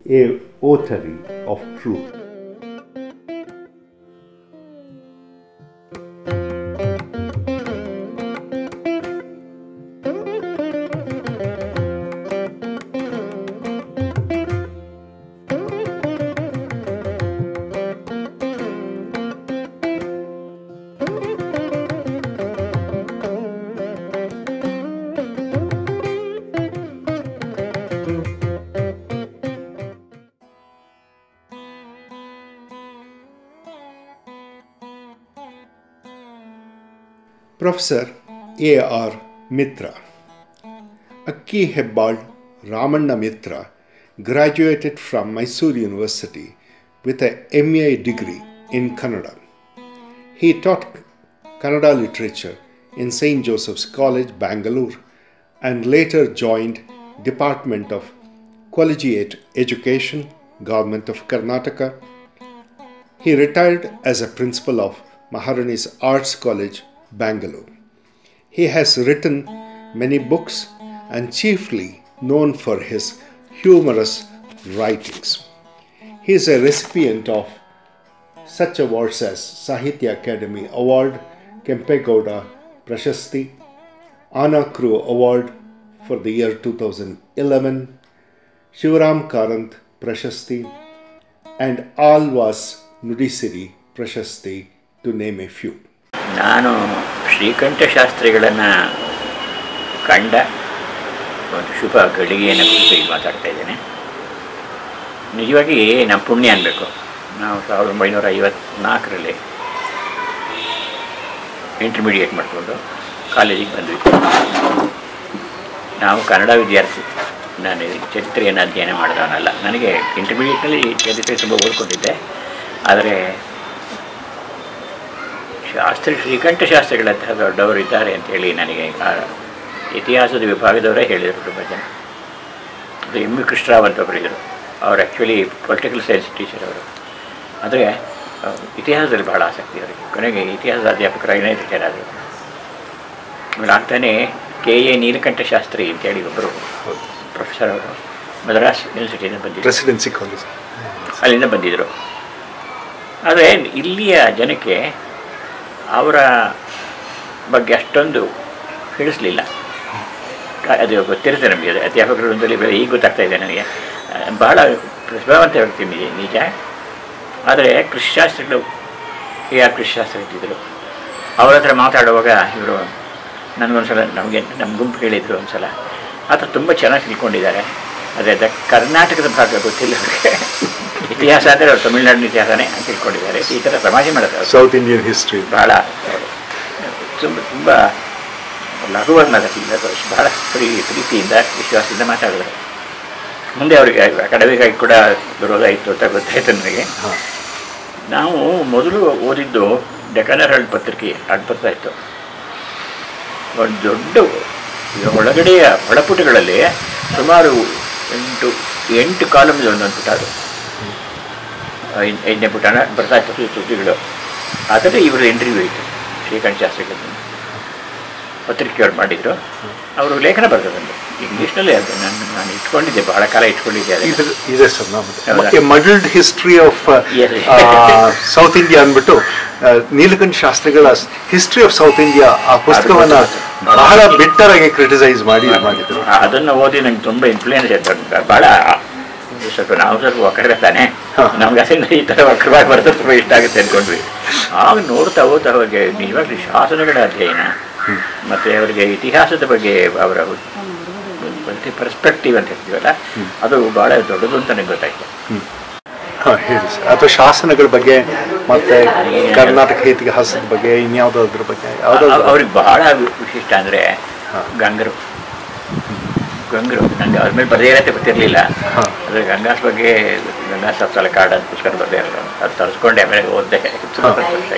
a votary of truth. Professor A. R. Mitra. Akki Hebbal Ramanna Mitra graduated from Mysore University with a MA degree in Kannada. He taught Kannada literature in St. Joseph's College, Bangalore, and later joined Department of Collegiate Education, Government of Karnataka. He retired as a principal of Maharani's Arts College, Bangalore. He has written many books and chiefly known for his humorous writings. He is a recipient of such awards as Sahitya Academy Award, Kempegowda Prashasti, Anna Crew Award for the year 2011, Shivaram Karant Prashasti, and Alwas Nudisiri Prashasti, to name a few. ನಾನು ಶ್ರೀಕಂಠ ಶಾಸ್ತ್ರಿಗಳನ್ನು ಕಂಡ ಒಂದು ಶುಭ ಗಳಿಗೆಯನ್ನು ಕುರಿತು ಈಗ ಮಾತಾಡ್ತಾ ಇದ್ದೇನೆ ನಿಜವಾಗಿ ನಮ್ಮ ಪುಣ್ಯ ಅನ್ಬೇಕು ನಾವು ಸಾವಿರದ ಒಂಬೈನೂರ ಐವತ್ನಾಲ್ಕರಲ್ಲಿ ಇಂಟರ್ಮೀಡಿಯೇಟ್ ಮಾಡಿಕೊಂಡು ಕಾಲೇಜಿಗೆ ಬಂದ್ವಿ ನಾವು ಕನ್ನಡ ವಿದ್ಯಾರ್ಥಿ ನಾನು ಚರಿತ್ರೆಯನ್ನು ಅಧ್ಯಯನ ಮಾಡಿದವನಲ್ಲ ನನಗೆ ಇಂಟರ್ಮೀಡಿಯೇಟ್ನಲ್ಲಿ ಚರಿತ್ರೆ ತುಂಬ ಓದ್ಕೊಂಡಿದ್ದೆ ಆದರೆ ಶಾಸ್ತ್ರಿ ಶ್ರೀಕಂಠ ಶಾಸ್ತ್ರಿಗಳಂತಹ ದೊಡ್ಡವರು ಇದ್ದಾರೆ ಅಂತೇಳಿ ನನಗೆ ಆ ಇತಿಹಾಸದ ವಿಭಾಗದವರೇ ಹೇಳಿದರು ತುಂಬ ಜನ ಅದು ಎಮ್ ವಿ ಕೃಷ್ಣರಾವ್ ಅಂತ ಒಬ್ಬರು ಇದ್ದರು ಅವ್ರು ಆ್ಯಕ್ಚುಲಿ ಪೊಲಿಟಿಕಲ್ ಸೈನ್ಸ್ ಟೀಚರ್ ಅವರು ಆದರೆ ಇತಿಹಾಸದಲ್ಲಿ ಬಹಳ ಆಸಕ್ತಿ ಅವರಿಗೆ ಕೊನೆಗೆ ಇತಿಹಾಸದ ಅಧ್ಯಾಪಕರಾಗಿಯೇ ರಿಟೈರ್ ಆದರು ಆಮೇಲೆ ಆಗ್ತಾನೆ ಕೆ ಎ ನೀಲಕಂಠ ಶಾಸ್ತ್ರಿ ಅಂತೇಳಿ ಒಬ್ಬರು ಪ್ರೊಫೆಸರ್ ಅವರು ಮದ್ರಾಸ್ ಯೂನಿವರ್ಸಿಟಿಯಿಂದ ಬಂದಿದ್ದರು Presidency College. ಅಲ್ಲಿಂದ ಬಂದಿದ್ದರು ಆದರೆ ಇಲ್ಲಿಯ ಜನಕ್ಕೆ ಅವರ ಬಗ್ಗೆ ಅಷ್ಟೊಂದು ಹಿಡಿಸ್ಲಿಲ್ಲ ಕ- ಅದು ಗೊತ್ತಿರುತ್ತೆ ನಮಗೆ ಅದು ಅಧ್ಯಾಪಕರು ಒಂದಲ್ಲಿ ಈಗ ಗೊತ್ತಾಗ್ತಾ ಇದೆ ನನಗೆ ಆ, ಬಹಳ ಪ್ರತಿಭಾವಂತ ವ್ಯಕ್ತಿ ನಿಜ ನಿಜ ಆದರೆ ಕೃಷಿಶಾಸ್ತ್ರಿಗಳು ಕೆ ಆರ್ ಕೃಷಿಶಾಸ್ತ್ರ ಇದ್ದಿದ್ದರು ಅವ್ರ ಹತ್ರ ಮಾತಾಡುವಾಗ ಇವರು ನನಗೊಂದ್ಸಲ ನಮಗೆ ನಮ್ಮ ಗುಂಪು ಹೇಳಿದರು ಒಂದ್ಸಲ ಆತ ತುಂಬ ಚೆನ್ನಾಗಿ ತಿಳ್ಕೊಂಡಿದ್ದಾರೆ ಅದೇ ದ ಕರ್ನಾಟಕದ ಭಾಗ ಗೊತ್ತಿಲ್ಲ ಅವ್ರಿಗೆ ಇತಿಹಾಸ ಅಂದರೆ ಅವ್ರು ತಮಿಳ್ನಾಡಿನ ಇತಿಹಾಸನೇ ಅಂತ ತಿಳ್ಕೊಂಡಿದ್ದಾರೆ ಈ ಥರ ಸಮಾಜ ಮಾಡೋದು South Indian history. ಬಹಳ ತುಂಬ ತುಂಬ ಲಘುವಾಗಿ ಮಾತಾಡ್ತಿದ್ದ ಬಹಳ ಪ್ರೀ ಪ್ರೀತಿಯಿಂದ ವಿಶ್ವಾಸದಿಂದ ಮಾತಾಡಿದ್ರು ಮುಂದೆ ಅವರಿಗೆ ಅಕಾಡೆಮಿಗಾಗಿ ಕೂಡ ಬರೋದಾಯಿತು ಅಂತ ಗೊತ್ತಾಯ್ತು ನನಗೆ ನಾವು ಮೊದಲು ಓದಿದ್ದು ಡೆಕನ್ ಹೆರಾಲ್ಡ್ ಪತ್ರಿಕೆ ಅದು ಬರ್ತಾ ಇತ್ತು ಒಂದು ದೊಡ್ಡ ಈಗ ಒಳಗಡೆಯ ಒಳಪುಟಗಳಲ್ಲಿ ಸುಮಾರು ಎಂಟು ಎಂಟು ಕಾಲಮ್ಸ್ ಒಂದೊಂದು ಪುಟ ಅದು ಐದ್- ಐದನೇ ಪುಟನ ಬರ್ತಾ ಇತ್ತು ಸುದ್ದಿ- ಸುದ್ದಿಗಳು ಆದರೆ ಇವರು ಇಂಟರ್ವ್ಯೂ ಇತ್ತು ಶ್ರೀಕಾಂತ್ ಶಾಸ್ತ್ರಿಗಳು ಪತ್ರಿಕೆಯವ್ರು ಮಾಡಿದರು ಅವರು ಲೇಖನ ಬರೆದದ್ದು ಇಂಗ್ಲೀಷ್ನಲ್ಲೇ ಅದು ನಾನು ನಾನು ಇಟ್ಕೊಂಡಿದ್ದೆ ಬಹಳ ಕಾಲ ಇಟ್ಕೊಂಡಿದ್ದೆ ಅದನ್ನ. ಇದೆ ಇದೆ ಸರ್ ನಾವು ಹೌದಾ? A muddled history of Yes. South India ಅಂದ್ಬಿಟ್ಟು ಆ, ನೀಲಕಂಠ ಶಾಸ್ತ್ರಿಗಳ ಹಿಸ್ಟ್ರಿ ಆಫ್ ಸೌತ್ ಇಂಡಿಯಾ ಆ ಪುಸ್ತಕವನ್ನ ಗೊತ್ತು. ಬಹಳ ಬಿಟ್ಟರ್ ಆಗಿ ಕ್ರಿಟಿಸೈಸ್ ಮಾಡಿ ಇದ್ ಮಾಡಿದ್ರು ಆ, ಅದನ್ನು ಓದಿ ನಂಗೆ ತುಂಬ ಇನ್ಫ್ಲೂಯೆನ್ಸ್ ಆಯ್ತು ಭಾಳ ಸ್ವಲ್ಪ ನಾವು ಸ್ವಲ್ಪ ಒಕ್ಕಡೆ ತಾನೆ ಹಾ. ನಮ್ಗೆ ಅದರಿಂದ ಈ ಥರ ವಕ್ರವಾಗಿ ಬರೆದ್ರೆ ತುಂಬ ಇಷ್ಟ ಆಗುತ್ತೆ ಅಂದ್ಕೊಂಡ್ವಿ ಆಗ ನೋಡ್ತಾ ಹೋಗ್ತಾ ಹೋಗಿ ನಿಜವಾಗ್ಲೂ ಶಾಸನಗಳ ಅಧ್ಯಯನ ಮತ್ತು ಅವರಿಗೆ ಇತಿಹಾಸದ ಬಗ್ಗೆ ಅವರ ಪರ್ಸ್ಪೆಕ್ಟಿವ್ ಅಂತ ಹೇಳ್ತೀವಲ್ಲ ಅದು ಭಾಳ ದೊಡ್ಡದು ಅಂತ ನನಗೆ ಗೊತ್ತಾಯ್ತು ಹಾ ಹೇಳಿ ಸರ್ ಅಥವಾ ಶಾಸನಗಳ ಬಗ್ಗೆ ಮತ್ತೆ ಕರ್ನಾಟಕ ಇತಿಹಾಸದ ಬಗ್ಗೆ ಇನ್ಯಾವುದಾದ್ರ ಬಗ್ಗೆ ಅವ್- ಯಾವ್ದಾದ್ರು ಅವ್ರಿಗೆ ಬಹಳ ವಿಶಿಷ್ಟ ಅಂದರೆ ಹಾ. ಗಂಗರು ಗಂಗರು ನಂಗೆ ಅವ್ರ ಮೇಲೆ ಬರೆದೇ ಇರತ್ತೆ ಗೊತ್ತಿರಲಿಲ್ಲ ಹಾ. ಆದರೆ ಗಂಗಾಸ್ ಬಗ್ಗೆ ಗಂಗಾ ಸಪ್ತಲ ಕಾರ್ಡ್ ಅಂತ ಪುಸ್ತಕ ಬರೆದೇ ಇರಲ್ಲ ಅದು ತರಿಸ್ಕೊಂಡೆ ಆಮೇಲೆ ಓದಿದೆ ಹಾ.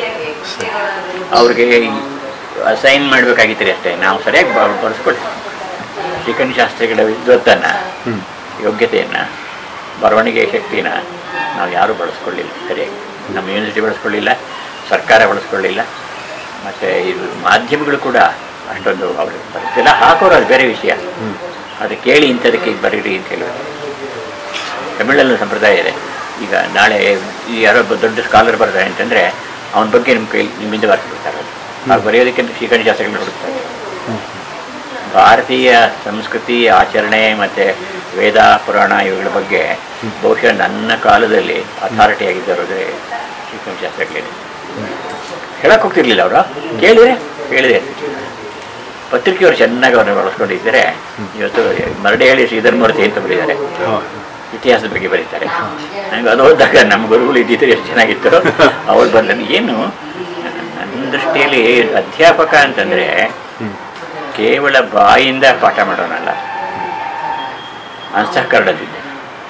ಅವ್ರಿಗೆ ಅಸೈನ್ ಮಾಡಬೇಕಾಗಿತ್ತು ರೀ ಅಷ್ಟೇ ನಾವು ಸರಿಯಾಗಿ ಬ- ಬರೆಸ್ಕೊಳ್ತೀವಿ ಶ್ರೀಕಂಠ ಶಾಸ್ತ್ರಿಗಳ ವಿದ್ವತ್ತನ್ನು ಹ್ಮ್. ಯೋಗ್ಯತೆಯನ್ನು ಬರವಣಿಗೆ ಶಕ್ತಿನ ನಾವು ಯಾರೂ ಬಳಸ್ಕೊಳ್ಳಿಲ್ಲ ಸರಿಯಾಗಿ ನಮ್ಮ ಯೂನಿವರ್ಸಿಟಿ ಬಳಸ್ಕೊಳ್ಳಿಲ್ಲ ಸರ್ಕಾರ ಬಳಸ್ಕೊಳ್ಳಿಲ್ಲ ಮತ್ತು ಇದು ಮಾಧ್ಯಮಗಳು ಕೂಡ ಅಷ್ಟೊಂದು ಅವರು ಬರೆದಿಲ್ಲ ಹಾಕೋರು ಅದು ಬೇರೆ ವಿಷಯ ಅದು ಕೇಳಿ ಇಂಥದಕ್ಕೆ ಈಗ ಬರೀರಿ ಅಂತ ಹೇಳಿ ತಮಿಳಲ್ಲೂ ಸಂಪ್ರದಾಯ ಇದೆ ಈಗ ನಾಳೆ ಈ ಯಾರೋ ಒಬ್ಬ ದೊಡ್ಡ ಸ್ಕಾಲರ್ ಬರ್ತಾರೆ ಅಂತಂದರೆ ಅವನ ಬಗ್ಗೆ ನಿಮ್ಮ ಕೈ ನಿಮ್ಮಿಂದ ಬರ್ತಿರ್ತಾರೆ ಆಗ ಬರೆಯೋದಕ್ಕೆ ಶ್ರೀಕಂಠ ಶಾಸ್ತ್ರಗಳನ್ನ ಹುಡುಕ್ತಾರೆ ಭಾರತೀಯ ಸಂಸ್ಕೃತಿ ಆಚರಣೆ ಮತ್ತು ವೇದ ಪುರಾಣ ಇವುಗಳ ಬಗ್ಗೆ ಬಹುಶಃ ನನ್ನ ಕಾಲದಲ್ಲಿ ಅಥಾರಿಟಿ ಆಗಿದ್ದವರೇ ಶ್ರೀಕಂಠ ಶಾಸ್ತ್ರಗಳೇನೆ ಹೇಳಕ್ಕೆ ಹೋಗ್ತಿರ್ಲಿಲ್ಲ ಅವರು ಕೇಳಿದ್ರೆ ಕೇಳಿದೆ ಪತ್ರಿಕೆಯವರು ಚೆನ್ನಾಗಿ ಅವ್ರನ್ನ ಬಳಸ್ಕೊಂಡಿದ್ದಾರೆ ಇವತ್ತು ಮರಡಿಹಳ್ಳಿ ಶ್ರೀಧರ್ ಮೂರ್ತಿ ಅಂತ ಬರೀತಾರೆ ಇತಿಹಾಸದ ಬಗ್ಗೆ ಬರೀತಾರೆ ನನಗೆ ಅದು ಓದಿದಾಗ ನಮ್ಮ ಗುರುಗಳು ಇದ್ದಿದ್ರೆ ಎಷ್ಟು ಚೆನ್ನಾಗಿತ್ತು ಅವ್ರು ಬಂದ ಏನು ನನ್ನ ದೃಷ್ಟಿಯಲ್ಲಿ ಅಧ್ಯಾಪಕ ಅಂತಂದರೆ ಕೇವಲ ಬಾಯಿಂದ ಪಾಠ ಮಾಡೋನಲ್ಲ ಅಂತಃಕರಣದಿದ್ದೆ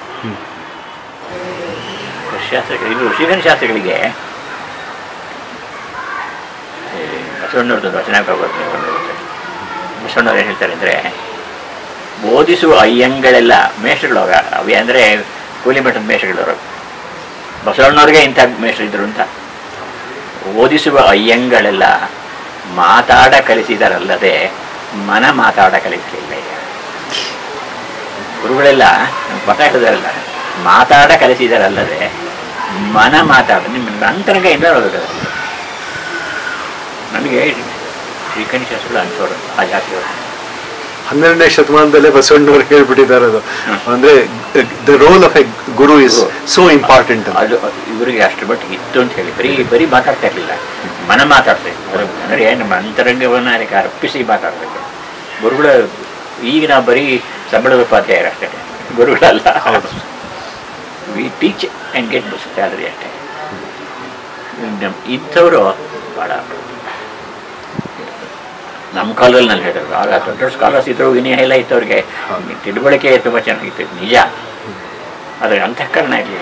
ಶಾಸ್ತ್ರಗಳು ಇದು ಶ್ರೀಗಣ ಶಾಸ್ತ್ರಗಳಿಗೆ ಈ ಬಸವಣ್ಣವ್ರದ್ದು ವಚನ ಬರುತ್ತೆ ಬಸವಣ್ಣವ್ರು ಏನು ಹೇಳ್ತಾರೆ ಅಂದರೆ ಬೋಧಿಸುವ ಅಯ್ಯಂಗಳೆಲ್ಲ ಮೇಷ್ಟ್ರುಗಳು ಅವ ಅವೆ ಅಂದರೆ ಕೂಲಿ ಮಠದ ಮೇಷ್ಟ್ರುಗಳವರು ಬಸವಣ್ಣವ್ರಿಗೆ ಇಂಥ ಮೇಷ್ಟ್ರಿದ್ರು ಅಂತ ಓದಿಸುವ ಅಯ್ಯಂಗಳೆಲ್ಲ ಮಾತಾಡ ಕಲಿಸಿದರಲ್ಲದೆ ಮನ ಮಾತಾಡ ಕಲಿಸಲಿಲ್ಲ ಈಗ ಗುರುಗಳೆಲ್ಲ ನಮ್ಮ ಪಟ ಹಿಡಿದಾರಲ್ಲ ಮಾತಾಡ ಕಲಿಸಿದರಲ್ಲದೆ ಮನ ಮಾತಾಡ ನಿಮ್ಮ ಅಂತರಂಗ ಇಂದ ಹೋಗಬೇಕು ನನಗೆ ಶ್ರೀಕಂಠ ಶಾಸ್ತ್ರಗಳು ಅನ್ಸೋರು ಆ ಜಾತಿಯವರು ಹನ್ನೆರಡನೇ ಶತಮಾನದಲ್ಲೇ ಬಸವಣ್ಣವರು ಹೇಳ್ಬಿಟ್ಟಿದ್ದಾರೆ ಅದು ಹ್ಮ್. ಅಂದ್ರೆ the role of a guru is guru. So important ಅದು ಇವರಿಗೆ ಅಷ್ಟು ಮಟ್ಟಿಗೆ ಇತ್ತು ಅಂತ ಹೇಳಿ ಬರೀ ಬರೀ ಮಾತಾಡ್ತಾ ಇರಲಿಲ್ಲ ಮನ ಮಾತಾಡ್ತಾ ಇದ್ರು ಅದು ಅಂದರೆ ನಮ್ಮ ಅಂತರಂಗವನ್ನು ಅದಕ್ಕೆ ಅರ್ಪಿಸಿ ಮಾತಾಡಬೇಕು ಗುರುಗಳ ಈಗ ನಾವು ಬರೀ ಸಂಬಳದ ಉಪಾಧ್ಯಾಯರು ಅಷ್ಟೇ ಗುರುಗಳಲ್ಲ ಹೌದು. We teach and get salary ಅಷ್ಟೇ ನಮ್ಮ ಇದ್ದವರು ಭಾಳ ನಮ್ಮ ಕಾಲದಲ್ಲಿ ನಾನು ಹೇಳಿದ್ರು ಆಗ ದೊಡ್ಡ ದೊಡ್ಡ ಸ್ಕಾಲರ್ಸ್ ಇದ್ರು ವಿನಯ ಎಲ್ಲ ಇತ್ತು ಅವ್ರಿಗೆ ತಿಳುವಳಿಕೆ ತುಂಬ ಚೆನ್ನಾಗಿತ್ತು ನಿಜ ಆದರೆ ಅಂತಃಕರಣ ಇರಲಿಲ್ಲ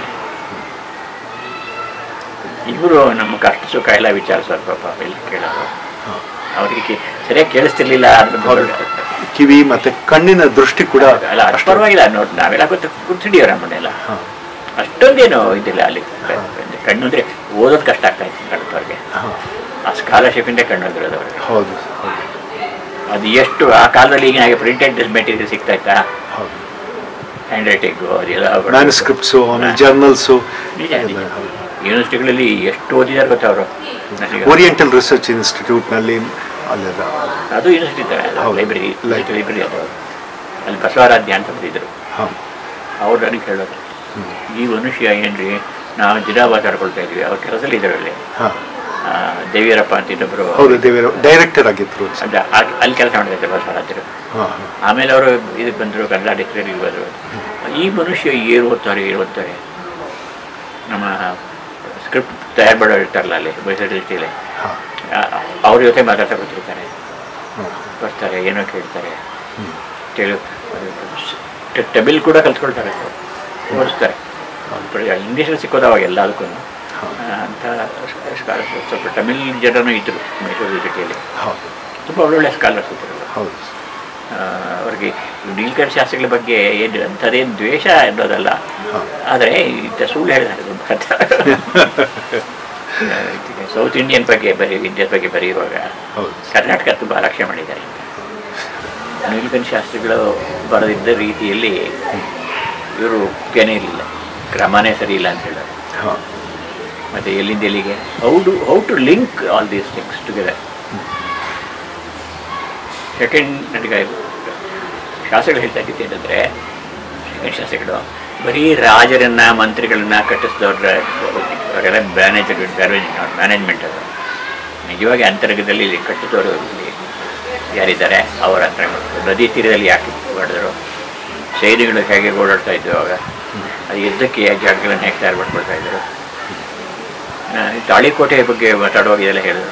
ಇವರು ನಮ್ಮ ಕಷ್ಟ ಸುಖ ಎಲ್ಲ ವಿಚಾರಿಸೋರು ಪಾಪ ಎಲ್ಲ ಕೇಳೋರು ಅವರಿಗೆ ಕೇ- ಸರಿಯಾಗಿ ಕೇಳಿಸ್ತಿರ್ಲಿಲ್ಲ ಹೌದು. ಕಿವಿ ಮತ್ತೆ ಕಣ್ಣಿನ ದೃಷ್ಟಿ ಕೂಡ ಅಲ್ಲ ಅಷ್ಟು ಪರವಾಗಿಲ್ಲ ನೋಡಿ ನಾವೆಲ್ಲ ಗೊತ್ತು ಗುರ್ತಿಡಿಯೋರು ನಮ್ಮನ್ನೆಲ್ಲ ಹಾ. ಅಷ್ಟೊಂದೇನು ಇದಿಲ್ಲ ಅಲ್ಲಿ ಕಣ್ಣು ಅಂದರೆ ಓದೋದು ಕಷ್ಟ ಆಗ್ತಾ ಇತ್ತು ಕಣ್ಣವ್ರಿಗೆ ಹಾ. ಆ ಸ್ಕಾಲರ್ಶಿಪ್ಪಿಂದ ಕಣ್ಣು ಓದಿರೋದು ಅವ್ರಿಗೆ ಹೌದು ಹೌದು ಅದು ಎಷ್ಟು ಆ ಕಾಲದಲ್ಲಿ ಈಗ ಹಾಗೆ ಪ್ರಿಂಟೆಡ್ ಮೆಟೀರಿಯಲ್ ಸಿಗ್ತಾ ಇತ್ತಾ ಹೌದು ಹ್ಯಾಂಡ್ ರೈಟಿಂಗು ಅದೆಲ್ಲ ಮ್ಯಾನುಸ್ಕ್ರಿಪ್ಟ್ಸು ಆಮೇಲೆ ಜರ್ನಲ್ಸು ನಿಜ ನಿಜ ಯೂನಿವರ್ಸಿಟಿಗಳಲ್ಲಿ ಎಷ್ಟು ಓದಿದ್ದಾರೆ ಗೊತ್ತಾ ಅವರು ನನಗೆ ಓರಿಯೆಂಟಲ್ ರಿಸರ್ಚ್ ಇನ್ಸ್ಟಿಟ್ಯೂಟ್ನಲ್ಲಿ ಅಲ್ಲೆಲ್ಲ ಅದು ಯೂನಿವರ್ಸಿಟಿ ಇದ್ದಾರೆ ಅದು ಹೌದು. Library Library. ಲೈಬ್ರರಿ ಅದು ಅಲ್ಲಿ ಬಸವರಾಧ್ಯ ಅಂತ ಬಂದಿದ್ದರು ಹಾಂ ಅವ್ರು ನನಗೆ ಹೇಳೋದು ಈ ಮನುಷ್ಯ ಏನ್ರಿ ನಾವು ದಿನ ಮಾತಾಡ್ಕೊಳ್ತಾ ಇದ್ವಿ ಅವ್ರ ಕೆಲಸದಲ್ಲಿ ಇದ್ದಾರೆ ಅಲ್ಲಿ ಹಾಂ ಆ, ದೇವಿಯರಪ್ಪ ಅಂತ ಇನ್ನೊಬ್ಬರು ಹೌದು ದೇವೇರು ಡೈರೆಕ್ಟರ್ ಆಗಿದ್ರು ಅದ- ಆ- ಅಲ್ಲಿ ಕೆಲಸ ಮಾಡಿದ್ದಾರೆ ಬಸವರಾಜರು ಹಾಂ ಆಮೇಲೆ ಅವರು ಇದಕ್ಕೆ ಬಂದರು ಕನ್ನಡ ಡಿಕ್ಷನರಿಗೆ ಬಂದರು ಈ ಮನುಷ್ಯ ಏನು ಓದ್ತಾರೆ ಏನು ಓದ್ತಾರೆ ನಮ್ಮ ಸ್ಕ್ರಿಪ್ಟ್ ತಯಾರು ಮಾಡೋರು ಇರ್ತಾರಲ್ಲ ಅಲ್ಲಿ ಮೈಸೂರು ಡಿಸ್ಟಿಲಿ ಹಾಂ ಅವ್ರ ಜೊತೆ ಮಾತಾಡ್ತಾ ಕೂತಿರ್ತಾರೆ ಹಾಂ ಬರ್ತಾರೆ ಏನೋ ಕೇಳ್ತಾರೆ ತೆಲು ಟೆಬಿಲ್ ಕೂಡ ಕಲ್ತ್ಕೊಳ್ತಾರೆ ಓದಿಸ್ತಾರೆ ಇಂಗ್ಲೀಷಲ್ಲಿ ಸಿಕ್ಕೋದು ಅವಾಗ ಎಲ್ಲದಕ್ಕೂ ಅಂತ ಸ್ಕಾಲರ್ಸ್ ಸ್ವಲ್ಪ ತಮಿಳ್ ಜನನೂ ಇದ್ದರು ಮೈಸೂರು ಯೂನಿವರ್ಸಿಟಿಯಲ್ಲಿ ಹೌದು ತುಂಬ ಒಳ್ಳೊಳ್ಳೆ ಸ್ಕಾಲರ್ಸ್ ಇದ್ದರು ಹೌದು ಆ, ಅವ್ರಿಗೆ ನೀಲ್ಕಂಠ ಶಾಸ್ತ್ರಗಳ ಬಗ್ಗೆ ಏನು ಅಂಥದ್ದೇನು ದ್ವೇಷ ಅನ್ನೋದಲ್ಲ ಹಾ. ಆದರೆ ಇಂಥ ಸುಳ್ಳು ಹೇಳಿದ್ದಾರೆ ಸೌತ್ ಇಂಡಿಯನ್ ಬಗ್ಗೆ ಬರೀ ಇಂಡಿಯನ್ ಬಗ್ಗೆ ಬರೆಯುವಾಗ ಹೌದು ಕರ್ನಾಟಕ ತುಂಬ ಅಲಕ್ಷ್ಯ ಮಾಡಿದ್ದಾರೆ ನೀಲಕಂಠ ಶಾಸ್ತ್ರಿಗಳು ಬರೆದಿದ್ದ ರೀತಿಯಲ್ಲಿ ಇವರು ಒಪ್ಪಿಗೆನೇ ಇರಲಿಲ್ಲ ಕ್ರಮನೇ ಸರಿ ಇಲ್ಲ ಅಂತ ಹೇಳೋರು ಹಾಂ ಮತ್ತು ಎಲ್ಲಿಂದ ಎಲ್ಲಿಗೆ how do how to link all these things together second ನನಗೆ ಶಾಸ್ತ್ರಗಳು ಹೇಳ್ತಾ ಇದ್ದಿದ್ದು ಏನಂದರೆ ಸೆಕೆಂಡ್ ಶಾಸ್ತ್ರಗಳು ಬರೀ ರಾಜರನ್ನ ಮಂತ್ರಿಗಳನ್ನ ಕಟ್ಟಿಸಿದವ್ರ ಅವರೆಲ್ಲ ಮ್ಯಾನೇಜರ್ ಮ್ಯಾನೇಜ್ಮೆಂಟ್ ಅದು ನಿಜವಾಗಿ ಅಂತರ್ಗದಲ್ಲಿ ಇಲ್ಲಿ ಕಟ್ಟಿದವರು ಇಲ್ಲಿ ಯಾರಿದ್ದಾರೆ ಅವರ ಅಂತರಂಗ ನದಿ ತೀರದಲ್ಲಿ ಯಾಕೆ ಮಾಡಿದ್ರು ಸೈನ್ಯಗಳು ಹೇಗೆ ಓಡಾಡ್ತಾ ಇದ್ವು ಅವಾಗ ಅದು ಯುದ್ಧಕ್ಕೆ ಯಾವ ಜಾಗಗಳನ್ನು ಹೇಗೆ ತಯಾರು ಮಾಡ್ಕೊಳ್ತಾ ಇದ್ರು ಆ, ತಾಳಿಕೋಟೆ ಬಗ್ಗೆ ಮಾತಾಡುವಾಗ ಇದೆಲ್ಲ ಹೇಳಿದ್ರು